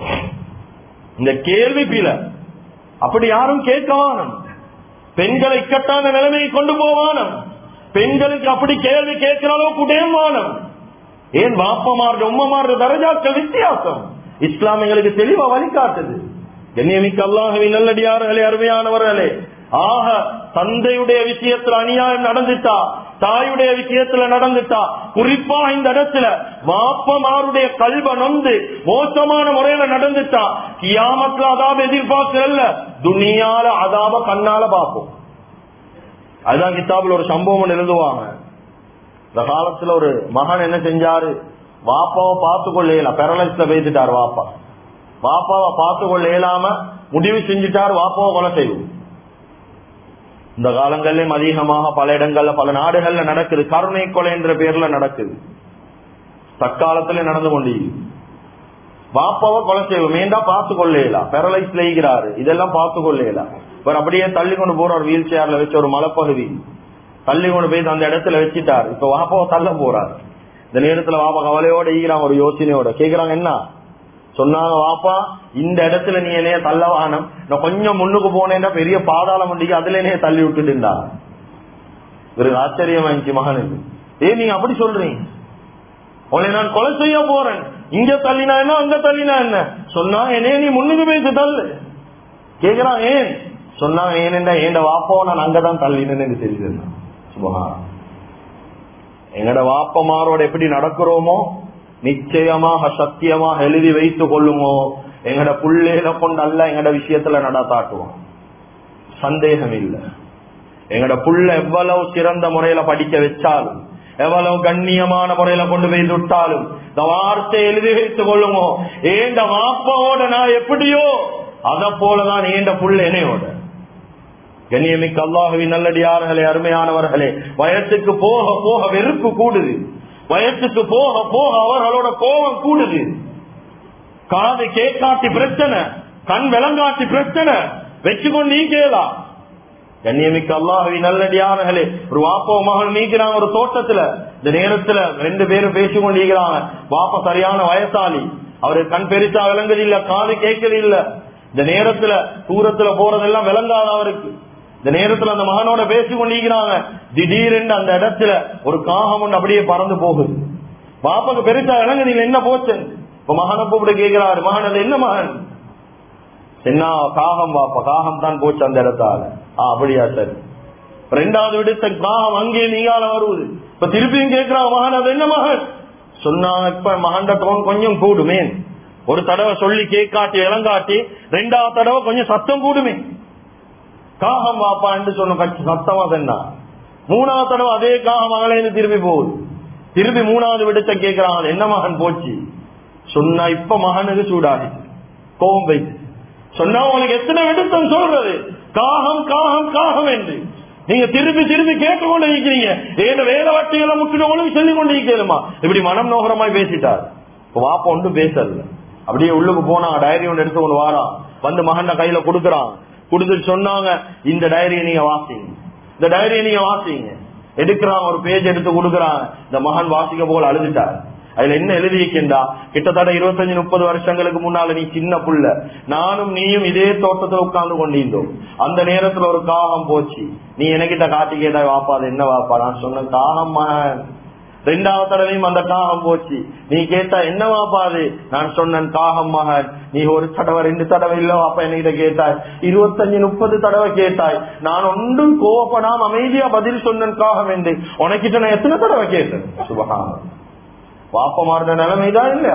இந்த கேள்வி பில அப்படி யாரும் கேட்க வானம் பெண்களை இக்கட்டான நிலைமையை கொண்டு போவானம் பெண்களுக்கு அப்படி கேள்வி கேட்கிற அளவுக்கு உடையம் வானம் ஏன் வாப்பமாறு உம்மமாறு தரஜாக்கள் வித்தியாசம் இஸ்லாம் எங்களுக்கு தெளிவா வழிகாட்டுது கண்ணியமிக்க அல்லாஹுவின் நல்லடியார்களே அருமையானவர்களே ஆக தந்தையுடைய விஷயத்துல அநியாயம் நடந்துட்டா தாயுடைய விஷயத்துல நடந்துட்டா குறிப்பா இந்த இடத்துல வாப்பமாருடைய கல்வ நொந்து மோசமான முறையில நடந்துட்டா கியாமத்துல அதாப எதிர்பார்க்கல துணியால அதாப கண்ணால பார்ப்போம் அதுதான் கிதாபுல ஒரு சம்பவம் எழுதுவாங்க இந்த காலத்துல ஒரு மகன் என்ன செஞ்சாரு வாப்பாவை பார்த்து கொள்ள இயலாம் பெரலைஸ்ல பேசிட்டார் வாப்பா வாப்பாவை பார்த்து கொள்ள இயலாம முடிவு செஞ்சுட்டார் வாப்பாவை கொலை செய்வோம் இந்த காலங்கள்லயும் அதிகமாக பல இடங்கள்ல பல நாடுகள்ல நடக்குது கருணை கொலை என்ற பேர்ல நடக்குது தற்காலத்துல நடந்து கொண்டு வாப்பாவை கொலை செய்வோம் ஏண்டா பார்த்து கொள்ளலாம் பெரலைஸ் லைகிறாரு இதெல்லாம் பார்த்து கொள்ளலாம் இவர் அப்படியே தள்ளி கொண்டு போற ஒரு வீல் சேர்ல வச்சு ஒரு மலைப்பகுதி தள்ளி கொண்டு போய் அந்த இடத்துல வச்சுட்டாரு இப்ப வாப்பாவை தள்ள போறாரு இந்த நேரத்துல வாப்பா கவலையோட ஈகிறான் ஒரு யோசனையோட கேக்குறாங்க என்ன சொன்னாங்க வாப்பா இந்த இடத்துல நீ என்னைய தள்ளவானம் நான் கொஞ்சம் முன்னுக்கு போனேன்னா பெரிய பாதாள மண்டிக்கு அதுல என்னைய தள்ளி விட்டுட்டுண்டா இவருக்கு ஆச்சரியம் ஆயிடுச்சு மகனுக்கு ஏ நீங்க அப்படி சொல்றீங்க உன்னை நான் கொலை செய்ய போறேன் இங்க தள்ளினா என்ன அங்க தள்ளினா என்ன சொன்னா என்னைய நீ முன்னுக்கு போயிட்டு தள்ளு கேக்குறான் ஏன் சொன்னா ஏனென்றா ஏண்ட வாப்பாவை நான் அங்கதான் தள்ளினேன்னு எனக்கு தெரியுது சுபகா எங்கட வாப்பமாரோட எப்படி நடக்கிறோமோ நிச்சயமாக சத்தியமாக எழுதி வைத்துக் கொள்ளுமோ எங்கட புள்ளேல கொண்டு அல்ல எங்கட விஷயத்துல நடத்தாட்டுவோம் சந்தேகம் இல்ல எங்கட புள்ள எவ்வளவு சிறந்த முறையில படிக்க வச்சாலும் எவ்வளவு கண்ணியமான முறையில கொண்டு போய் விட்டாலும் இந்த வார்த்தை எழுதி வைத்துக் கொள்ளுமோ ஏண்ட வாப்பாவோட நான் எப்படியோ அத போலதான் ஏண்ட புள்ள என்னையோட கண்ணியமிக்க அல்லாஹுவின் நல்லடியார்களே அருமையானவர்களே வயசுக்கு போக போக வெறுப்பு கூடுது வயசுக்கு போக போக அவர்களோட கோபம் கூடுது காது கேட்காட்டி பிரச்சனை கண் விளங்காட்டி பிரச்சனை வச்சுக்கொண்டு நீக்கலாம் கண்ணியமிக்க அல்லாஹவி நல்லடியார்களே ஒரு வாப்போ மகன் நீக்கிறாங்க ஒரு தோட்டத்துல இந்த நேரத்துல ரெண்டு பேரும் பேசிக்கொண்டு நீக்கிறாங்க வாப்ப சரியான வயசாளி அவரு கண் பெருசா விளங்குது இல்ல காது கேட்கறது இல்ல இந்த நேரத்துல தூரத்துல போறதெல்லாம் விளங்காத அவருக்கு இந்த நேரத்துல அந்த மகனோட பேசி கொண்டிருக்கிறாங்க திடீரென்று அந்த இடத்துல ஒரு காகம் ஒன்று அப்படியே பறந்து போகுது பாப்பாக்கு பெருசா இறங்க நீங்க என்ன போச்சு இப்ப மகனை கூப்பிட்டு கேட்கிறாரு மகன் அது என்ன மகன் என்ன காகம் பாப்பா காகம் தான் போச்சு அந்த இடத்தால ஆ அப்படியா சரி ரெண்டாவது விடுத்த காகம் அங்கே நீங்கால வருவது இப்ப திருப்பியும் கேட்கிறான் மகன் அது என்ன மகன் சொன்னாங்க இப்ப மகன் டோன் கொஞ்சம் கூடுமே ஒரு தடவை சொல்லி கேட்காட்டி இளங்காட்டி ரெண்டாவது தடவை கொஞ்சம் சத்தம் கூடுமே காகம் வாப்பான்னு சொன்ன கட்சி சத்தமா சொன்னா மூணாவது தடவை அதே காகம் மகளேன்னு திரும்பி போகுது திரும்பி மூணாவது விடுத்த கேட்கிறான் என்ன மகன் போச்சு சொன்னா இப்ப மகனுக்கு சூடாகி கோபம் வைத்து சொன்னா உங்களுக்கு எத்தனை விடுத்தம் சொல்றது காகம் காகம் காகம் என்று நீங்க திருப்பி திருப்பி கேட்டுக்கொண்டு இருக்கிறீங்க ஏன வேலை வட்டிகளை முக்கிட்டு சொல்லி கொண்டு இருக்கிறமா இப்படி மனம் நோகரமாய் பேசிட்டார் இப்ப வாப்ப ஒன்றும் பேசல அப்படியே உள்ளுக்கு போனா டைரி ஒன்று எடுத்து ஒன்று வாரான் வந்து மகன் கையில கொடுக்கறான் கொடுத்துட்டு சொன்னாங்க இந்த டைரியை நீங்க வாசிங்க இந்த டைரியை நீங்க வாசிங்க எடுக்கிறான் ஒரு பேஜ் எடுத்து கொடுக்கறான் இந்த மகன் வாசிக்க போல அழுதுட்டார் அதுல என்ன எழுதியிருக்கின்றா கிட்டத்தட்ட இருபத்தஞ்சு முப்பது வருஷங்களுக்கு முன்னால நீ சின்ன புள்ள நானும் நீயும் இதே தோட்டத்துல உட்கார்ந்து கொண்டிருந்தோம் அந்த நேரத்துல ஒரு காகம் போச்சு நீ எனக்கிட்ட காட்டி கேட்டா வாப்பா அது என்ன வாப்பா நான் சொன்ன காகம் மகன் ரெண்டாவது தடவையும் அந்த காகம் போச்சு நீ கேட்டா என்ன வாப்பா அது நான் சொன்னேன் காகம் மகன் நீ ஒரு தடவை ரெண்டு தடவை இல்ல வாப்பா என்கிட்ட கேட்டாய் இருபத்தஞ்சு முப்பது தடவை கேட்டாய் நான் ஒன்றும் கோவப்படாம அமைதியா பதில் சொன்னேன் காகம் என்று உனக்கிட்ட நான் எத்தனை தடவை கேட்டேன் சுபகானம் வாப்ப மாறுற நிலைமைதான் இல்லையா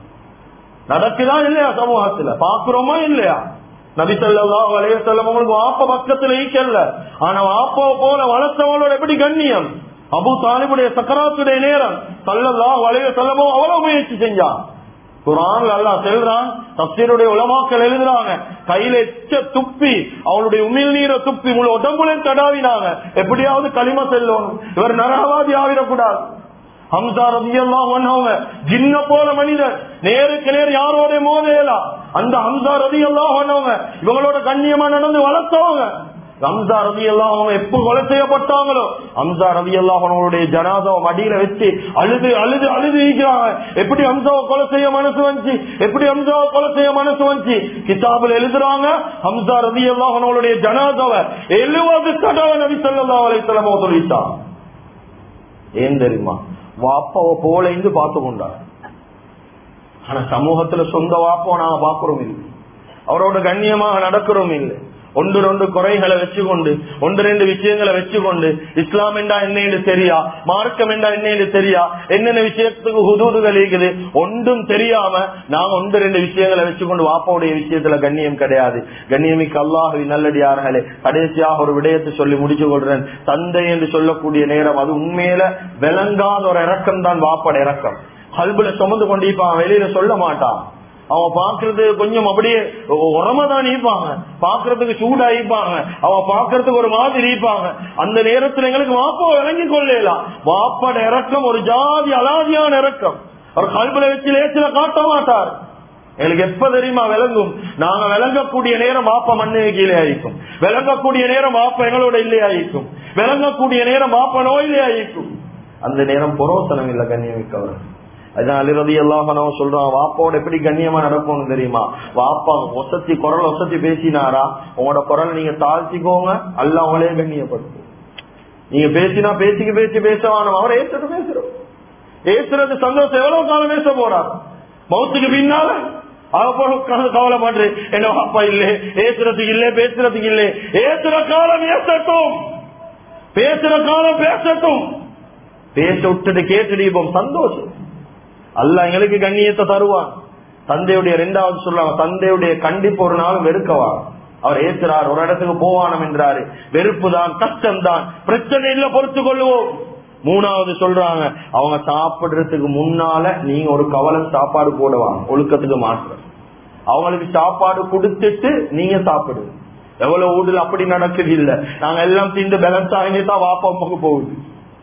நடக்குதா இல்லையா சமூகத்துல பாக்குறோமா இல்லையா நபி சொல்லா வளைய செல்லம் உங்களுக்கு வாப்ப பக்கத்துல ஈக்கல்ல ஆனா வாப்பாவை போல வளர்த்தவங்களோட எப்படி கண்ணியம் அபு தாலிபுடைய சக்கராத்துடைய நேரம் சல்லல்லா வளைய செல்லமோ அவ்வளவு முயற்சி செஞ்சான் குரான் அல்லா செல்றான் தப்சீருடைய உலமாக்கள் எழுதுறாங்க கையில எச்ச துப்பி அவளுடைய உமிழ் நீரை துப்பி உங்களை உடம்புல தடாவினாங்க எப்படியாவது களிம செல்லணும் இவர் நரகவாதி ஆகிடக்கூடாது ஹம்சா ரதியெல்லாம் ஒன்னவங்க ஜின்ன போல மனிதர் நேருக்கு நேர் யாரோட மோதையலாம் அந்த ஹம்சா ரதியெல்லாம் ஒன்னவங்க இவங்களோட கண்ணியமா நடந்து வளர்த்தவங்க ஹம்சா ரவி எல்லாம் அவங்க எப்ப கொலை செய்யப்பட்டாங்களோ ஹம்சா ரவி எல்லாம் அவங்களுடைய ஜனாதாவை மடியில வச்சு அழுது அழுது அழுது இருக்கிறாங்க எப்படி ஹம்சாவை கொலை செய்ய மனசு வந்துச்சு எப்படி ஹம்சாவை கொலை செய்ய மனசு வந்துச்சு கிதாபில் எழுதுறாங்க ஹம்சா ரவி எல்லாம் அவங்களுடைய ஜனாதாவை எழுபது தடவை நபி சொல்லா அலைத்தலமோ சொல்லிட்டான் ஏன் தெரியுமா வாப்பாவை போல இருந்து பார்த்து கொண்டார் ஆனா சமூகத்துல சொந்த வாப்போ நாங்க பாக்குறோம் இல்லை அவரோட கண்ணியமாக நடக்கிறோம் இல்லை ஒன்று ரெண்டு குறைகளை வச்சுக்கொண்டு ஒன்று ரெண்டு விஷயங்களை வச்சுக்கொண்டு இஸ்லாம் என்றா என்னன்னு தெரியா மார்க்கம் என்றா என்னன்னு தெரியா என்னென்ன விஷயத்துக்கு ஹுதூதுகள் இருக்குது ஒன்றும் தெரியாம நாங்க ஒன்று ரெண்டு விஷயங்களை வச்சுக்கொண்டு வாப்பாவுடைய விஷயத்துல கண்ணியம் கிடையாது கண்ணியமிக்கு அல்லாஹவி நல்லடியார்களே கடைசியாக ஒரு விடயத்தை சொல்லி முடிச்சு கொள்றேன் தந்தை என்று சொல்லக்கூடிய நேரம் அது உண்மையில விளங்காத ஒரு இறக்கம் தான் வாப்பட இறக்கம் கல்புல சுமந்து கொண்டிருப்பான் வெளியில சொல்ல மாட்டான் அவன் பாக்குறது கொஞ்சம் அப்படியே உரமதான் ஈப்பாங்க பாக்குறதுக்கு சூடா ஈப்பாங்க அவன் பாக்குறதுக்கு ஒரு மாதிரி ஈப்பாங்க அந்த நேரத்துல எங்களுக்கு வாப்பா விளங்கி கொள்ளலாம் வாப்பட இறக்கம் ஒரு ஜாதி அலாதியான இறக்கம் அவர் கல்புல வச்சு லேசில காட்ட மாட்டார் எங்களுக்கு எப்ப தெரியுமா விளங்கும் நாங்க விளங்கக்கூடிய நேரம் வாப்ப மண்ணு கீழே ஆயிக்கும் விளங்கக்கூடிய நேரம் வாப்ப எங்களோட இல்லையா ஆயிக்கும் விளங்கக்கூடிய நேரம் வாப்ப நோயிலே ஆயிக்கும் அந்த நேரம் புரோசனம் இல்ல கண்ணியமிக்கவர் அதான் அலிரதி எல்லாம் சொல்றான் வாப்பாவோட எப்படி கண்ணியமா நடக்கும்னு தெரியுமா வாப்பா ஒசத்தி குரல் ஒசத்தி பேசினாரா உங்களோட குரல் நீங்க தாழ்த்திக்கோங்க அல்ல அவங்களே கண்ணியப்படுத்தும் நீங்க பேசினா பேசிக்கு பேசி பேசவானோம் அவர் ஏசுறது பேசுறோம் ஏசுறது சந்தோஷம் எவ்வளவு காலம் பேச போறார் மௌத்துக்கு பின்னால கவலை பண்றேன் என்ன அப்பா இல்ல ஏசுறதுக்கு இல்ல பேசுறதுக்கு இல்ல ஏசுற காலம் ஏசட்டும் பேசுற காலம் பேசட்டும் பேச விட்டுட்டு கேட்டுட்டு சந்தோஷம் அல்ல எங்களுக்கு கண்ணியத்தை தருவான் தந்தையுடைய ரெண்டாவது சொல்லுவாங்க தந்தையுடைய கண்டிப்பு ஒரு நாள் வெறுக்கவா அவர் ஏசுறார் ஒரு இடத்துக்கு போவானம் என்றாரு வெறுப்பு தான் கஷ்டம் தான் பிரச்சனை இல்ல பொறுத்து கொள்ளுவோம் மூணாவது சொல்றாங்க அவங்க சாப்பிடுறதுக்கு முன்னால நீங்க ஒரு கவலம் சாப்பாடு போடுவாங்க ஒழுக்கத்துக்கு மாற்றம் அவங்களுக்கு சாப்பாடு கொடுத்துட்டு நீங்க சாப்பிடுங்க எவ்வளவு ஊடுல அப்படி நடக்குது இல்ல நாங்க எல்லாம் தீண்டு பேலன்ஸ் ஆகினேதான் வாப்பா அம்மாக்கு போகுது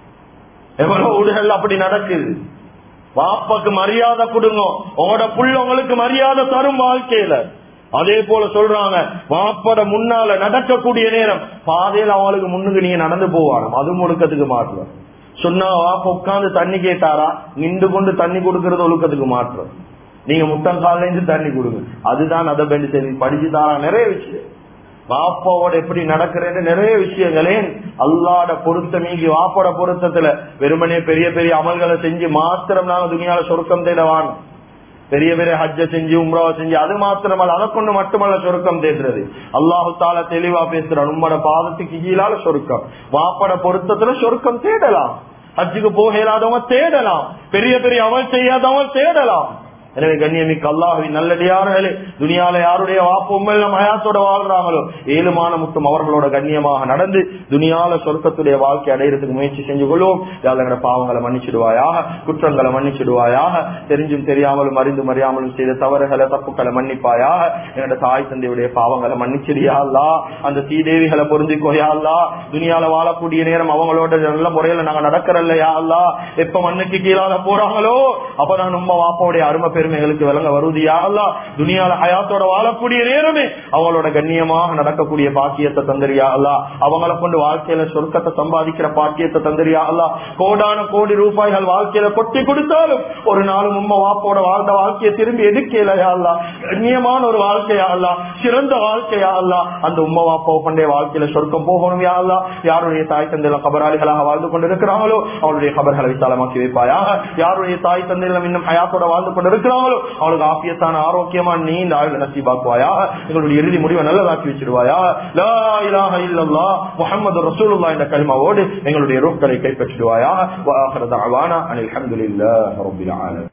எவ்வளவு ஊடுகள் அப்படி நடக்குது வாப்பாக்கு மரியாதை கொடுங்க உங்களோட புள்ள உங்களுக்கு மரியாதை தரும் வாழ்க்கையில அதே போல சொல்றாங்க வாப்பட முன்னால நடக்கக்கூடிய நேரம் பாதையில அவங்களுக்கு முன்னுக்கு நீங்க நடந்து போவாங்க அது முழுக்கத்துக்கு மாற்றம் சொன்னா வாப்ப உட்காந்து தண்ணி கேட்டாரா நின்று கொண்டு தண்ணி கொடுக்கறது ஒழுக்கத்துக்கு மாற்றம் நீங்க முட்டங்கால இருந்து தண்ணி கொடுங்க அதுதான் அதை பெண்டு சரி படிச்சு தாரா நிறைய விஷயம் வாப்பாவோட எப்படி நடக்கிறேன்னு நிறைய விஷயங்களே அல்லாட பொருத்த மீங்கி வாப்போட பொருத்தத்துல வெறுமனே பெரிய பெரிய அமல்களை செஞ்சு மாத்திரம் நாங்க துணியால சொருக்கம் தேடவான் பெரிய பெரிய ஹஜ்ஜ செஞ்சு உம்ராவை செஞ்சு அது மாத்திரமல்ல அதை கொண்டு மட்டுமல்ல சொருக்கம் தேடுறது அல்லாஹு தால தெளிவா பேசுறான் உம்மோட பாதத்துக்கு கீழால சொருக்கம் வாப்பட பொருத்தத்துல சொருக்கம் தேடலாம் ஹஜ்ஜுக்கு போக இயலாதவங்க தேடலாம் பெரிய பெரிய அமல் செய்யாதவங்க தேடலாம் எனவே கண்ணியமிக்க அல்லாஹுவின் நல்லடியார்களே துனியால யாருடைய வாப்பு உண்மையில் நம்ம ஹயாத்தோட வாழ்றாங்களோ ஏழுமான முட்டும் அவர்களோட கண்ணியமாக நடந்து துனியால சொர்க்கத்துடைய வாழ்க்கை அடையிறதுக்கு முயற்சி செஞ்சு கொள்வோம் எங்களோட பாவங்களை மன்னிச்சிடுவாயாக குற்றங்களை மன்னிச்சிடுவாயாக தெரிஞ்சும் தெரியாமலும் அறிந்தும் அறியாமலும் செய்த தவறுகளை தப்புக்களை மன்னிப்பாயாக என்னோட தாய் தந்தையுடைய பாவங்களை மன்னிச்சிடியாள்லா அந்த சீதேவிகளை பொருந்திக்கோயாள்லா துனியால வாழக்கூடிய நேரம் அவங்களோட நல்ல முறையில நாங்க நடக்கிறல்லையா அல்லா எப்ப மண்ணுக்கு கீழால போறாங்களோ அப்ப நான் உண்மை வாப்பாவுடைய அருமை பெருமைகளுக்கு விளங்க வருவது யாரா துனியால ஹயாத்தோட வாழக்கூடிய நேரமே அவங்களோட கண்ணியமாக நடக்கக்கூடிய பாக்கியத்தை தந்தரியா அல்லா அவங்கள கொண்டு வாழ்க்கையில சொர்க்கத்தை சம்பாதிக்கிற பாக்கியத்தை தந்தரியா அல்லா கோடான கோடி ரூபாய்கள் வாழ்க்கையில கொட்டி கொடுத்தாலும் ஒரு நாளும் உண்மை வாப்போட வாழ்ந்த வாழ்க்கையை திரும்பி எடுக்கலையா அல்லா கண்ணியமான ஒரு வாழ்க்கையா அல்லா சிறந்த வாழ்க்கையா அல்லா அந்த உண்மை வாப்போ கொண்டே வாழ்க்கையில சொர்க்கம் போகணும் யா அல்லா யாருடைய தாய் தந்தையில கபராளிகளாக வாழ்ந்து கொண்டிருக்கிறாங்களோ அவருடைய கபர்களை விசாலமாக்கி வைப்பாயாக யாருடைய தாய் தந்தையிலும் இன்னும் ஹயாத்தோட வாழ்ந்து கொண்டிருக்கிறாங்களோ அவளுக்கு ஆப்பியத்தான ஆரோக்கியமா நீண்ட ஆயுள் நசீபாக்குவாயா எங்களுடைய இறுதி முடிவை நல்லதாக்கி வச்சிருவாயா லா இலாஹ இல்லல்லா முஹம்மது ரசூலுல்லாஹ் என்ற கலிமாவோடு எங்களுடைய ரூக்களை கைப்பற்றிடுவாயா வா ஆஹிரு தஅவானா அனில் ஹம்துலில்லாஹி ரப்பில் ஆலமீன்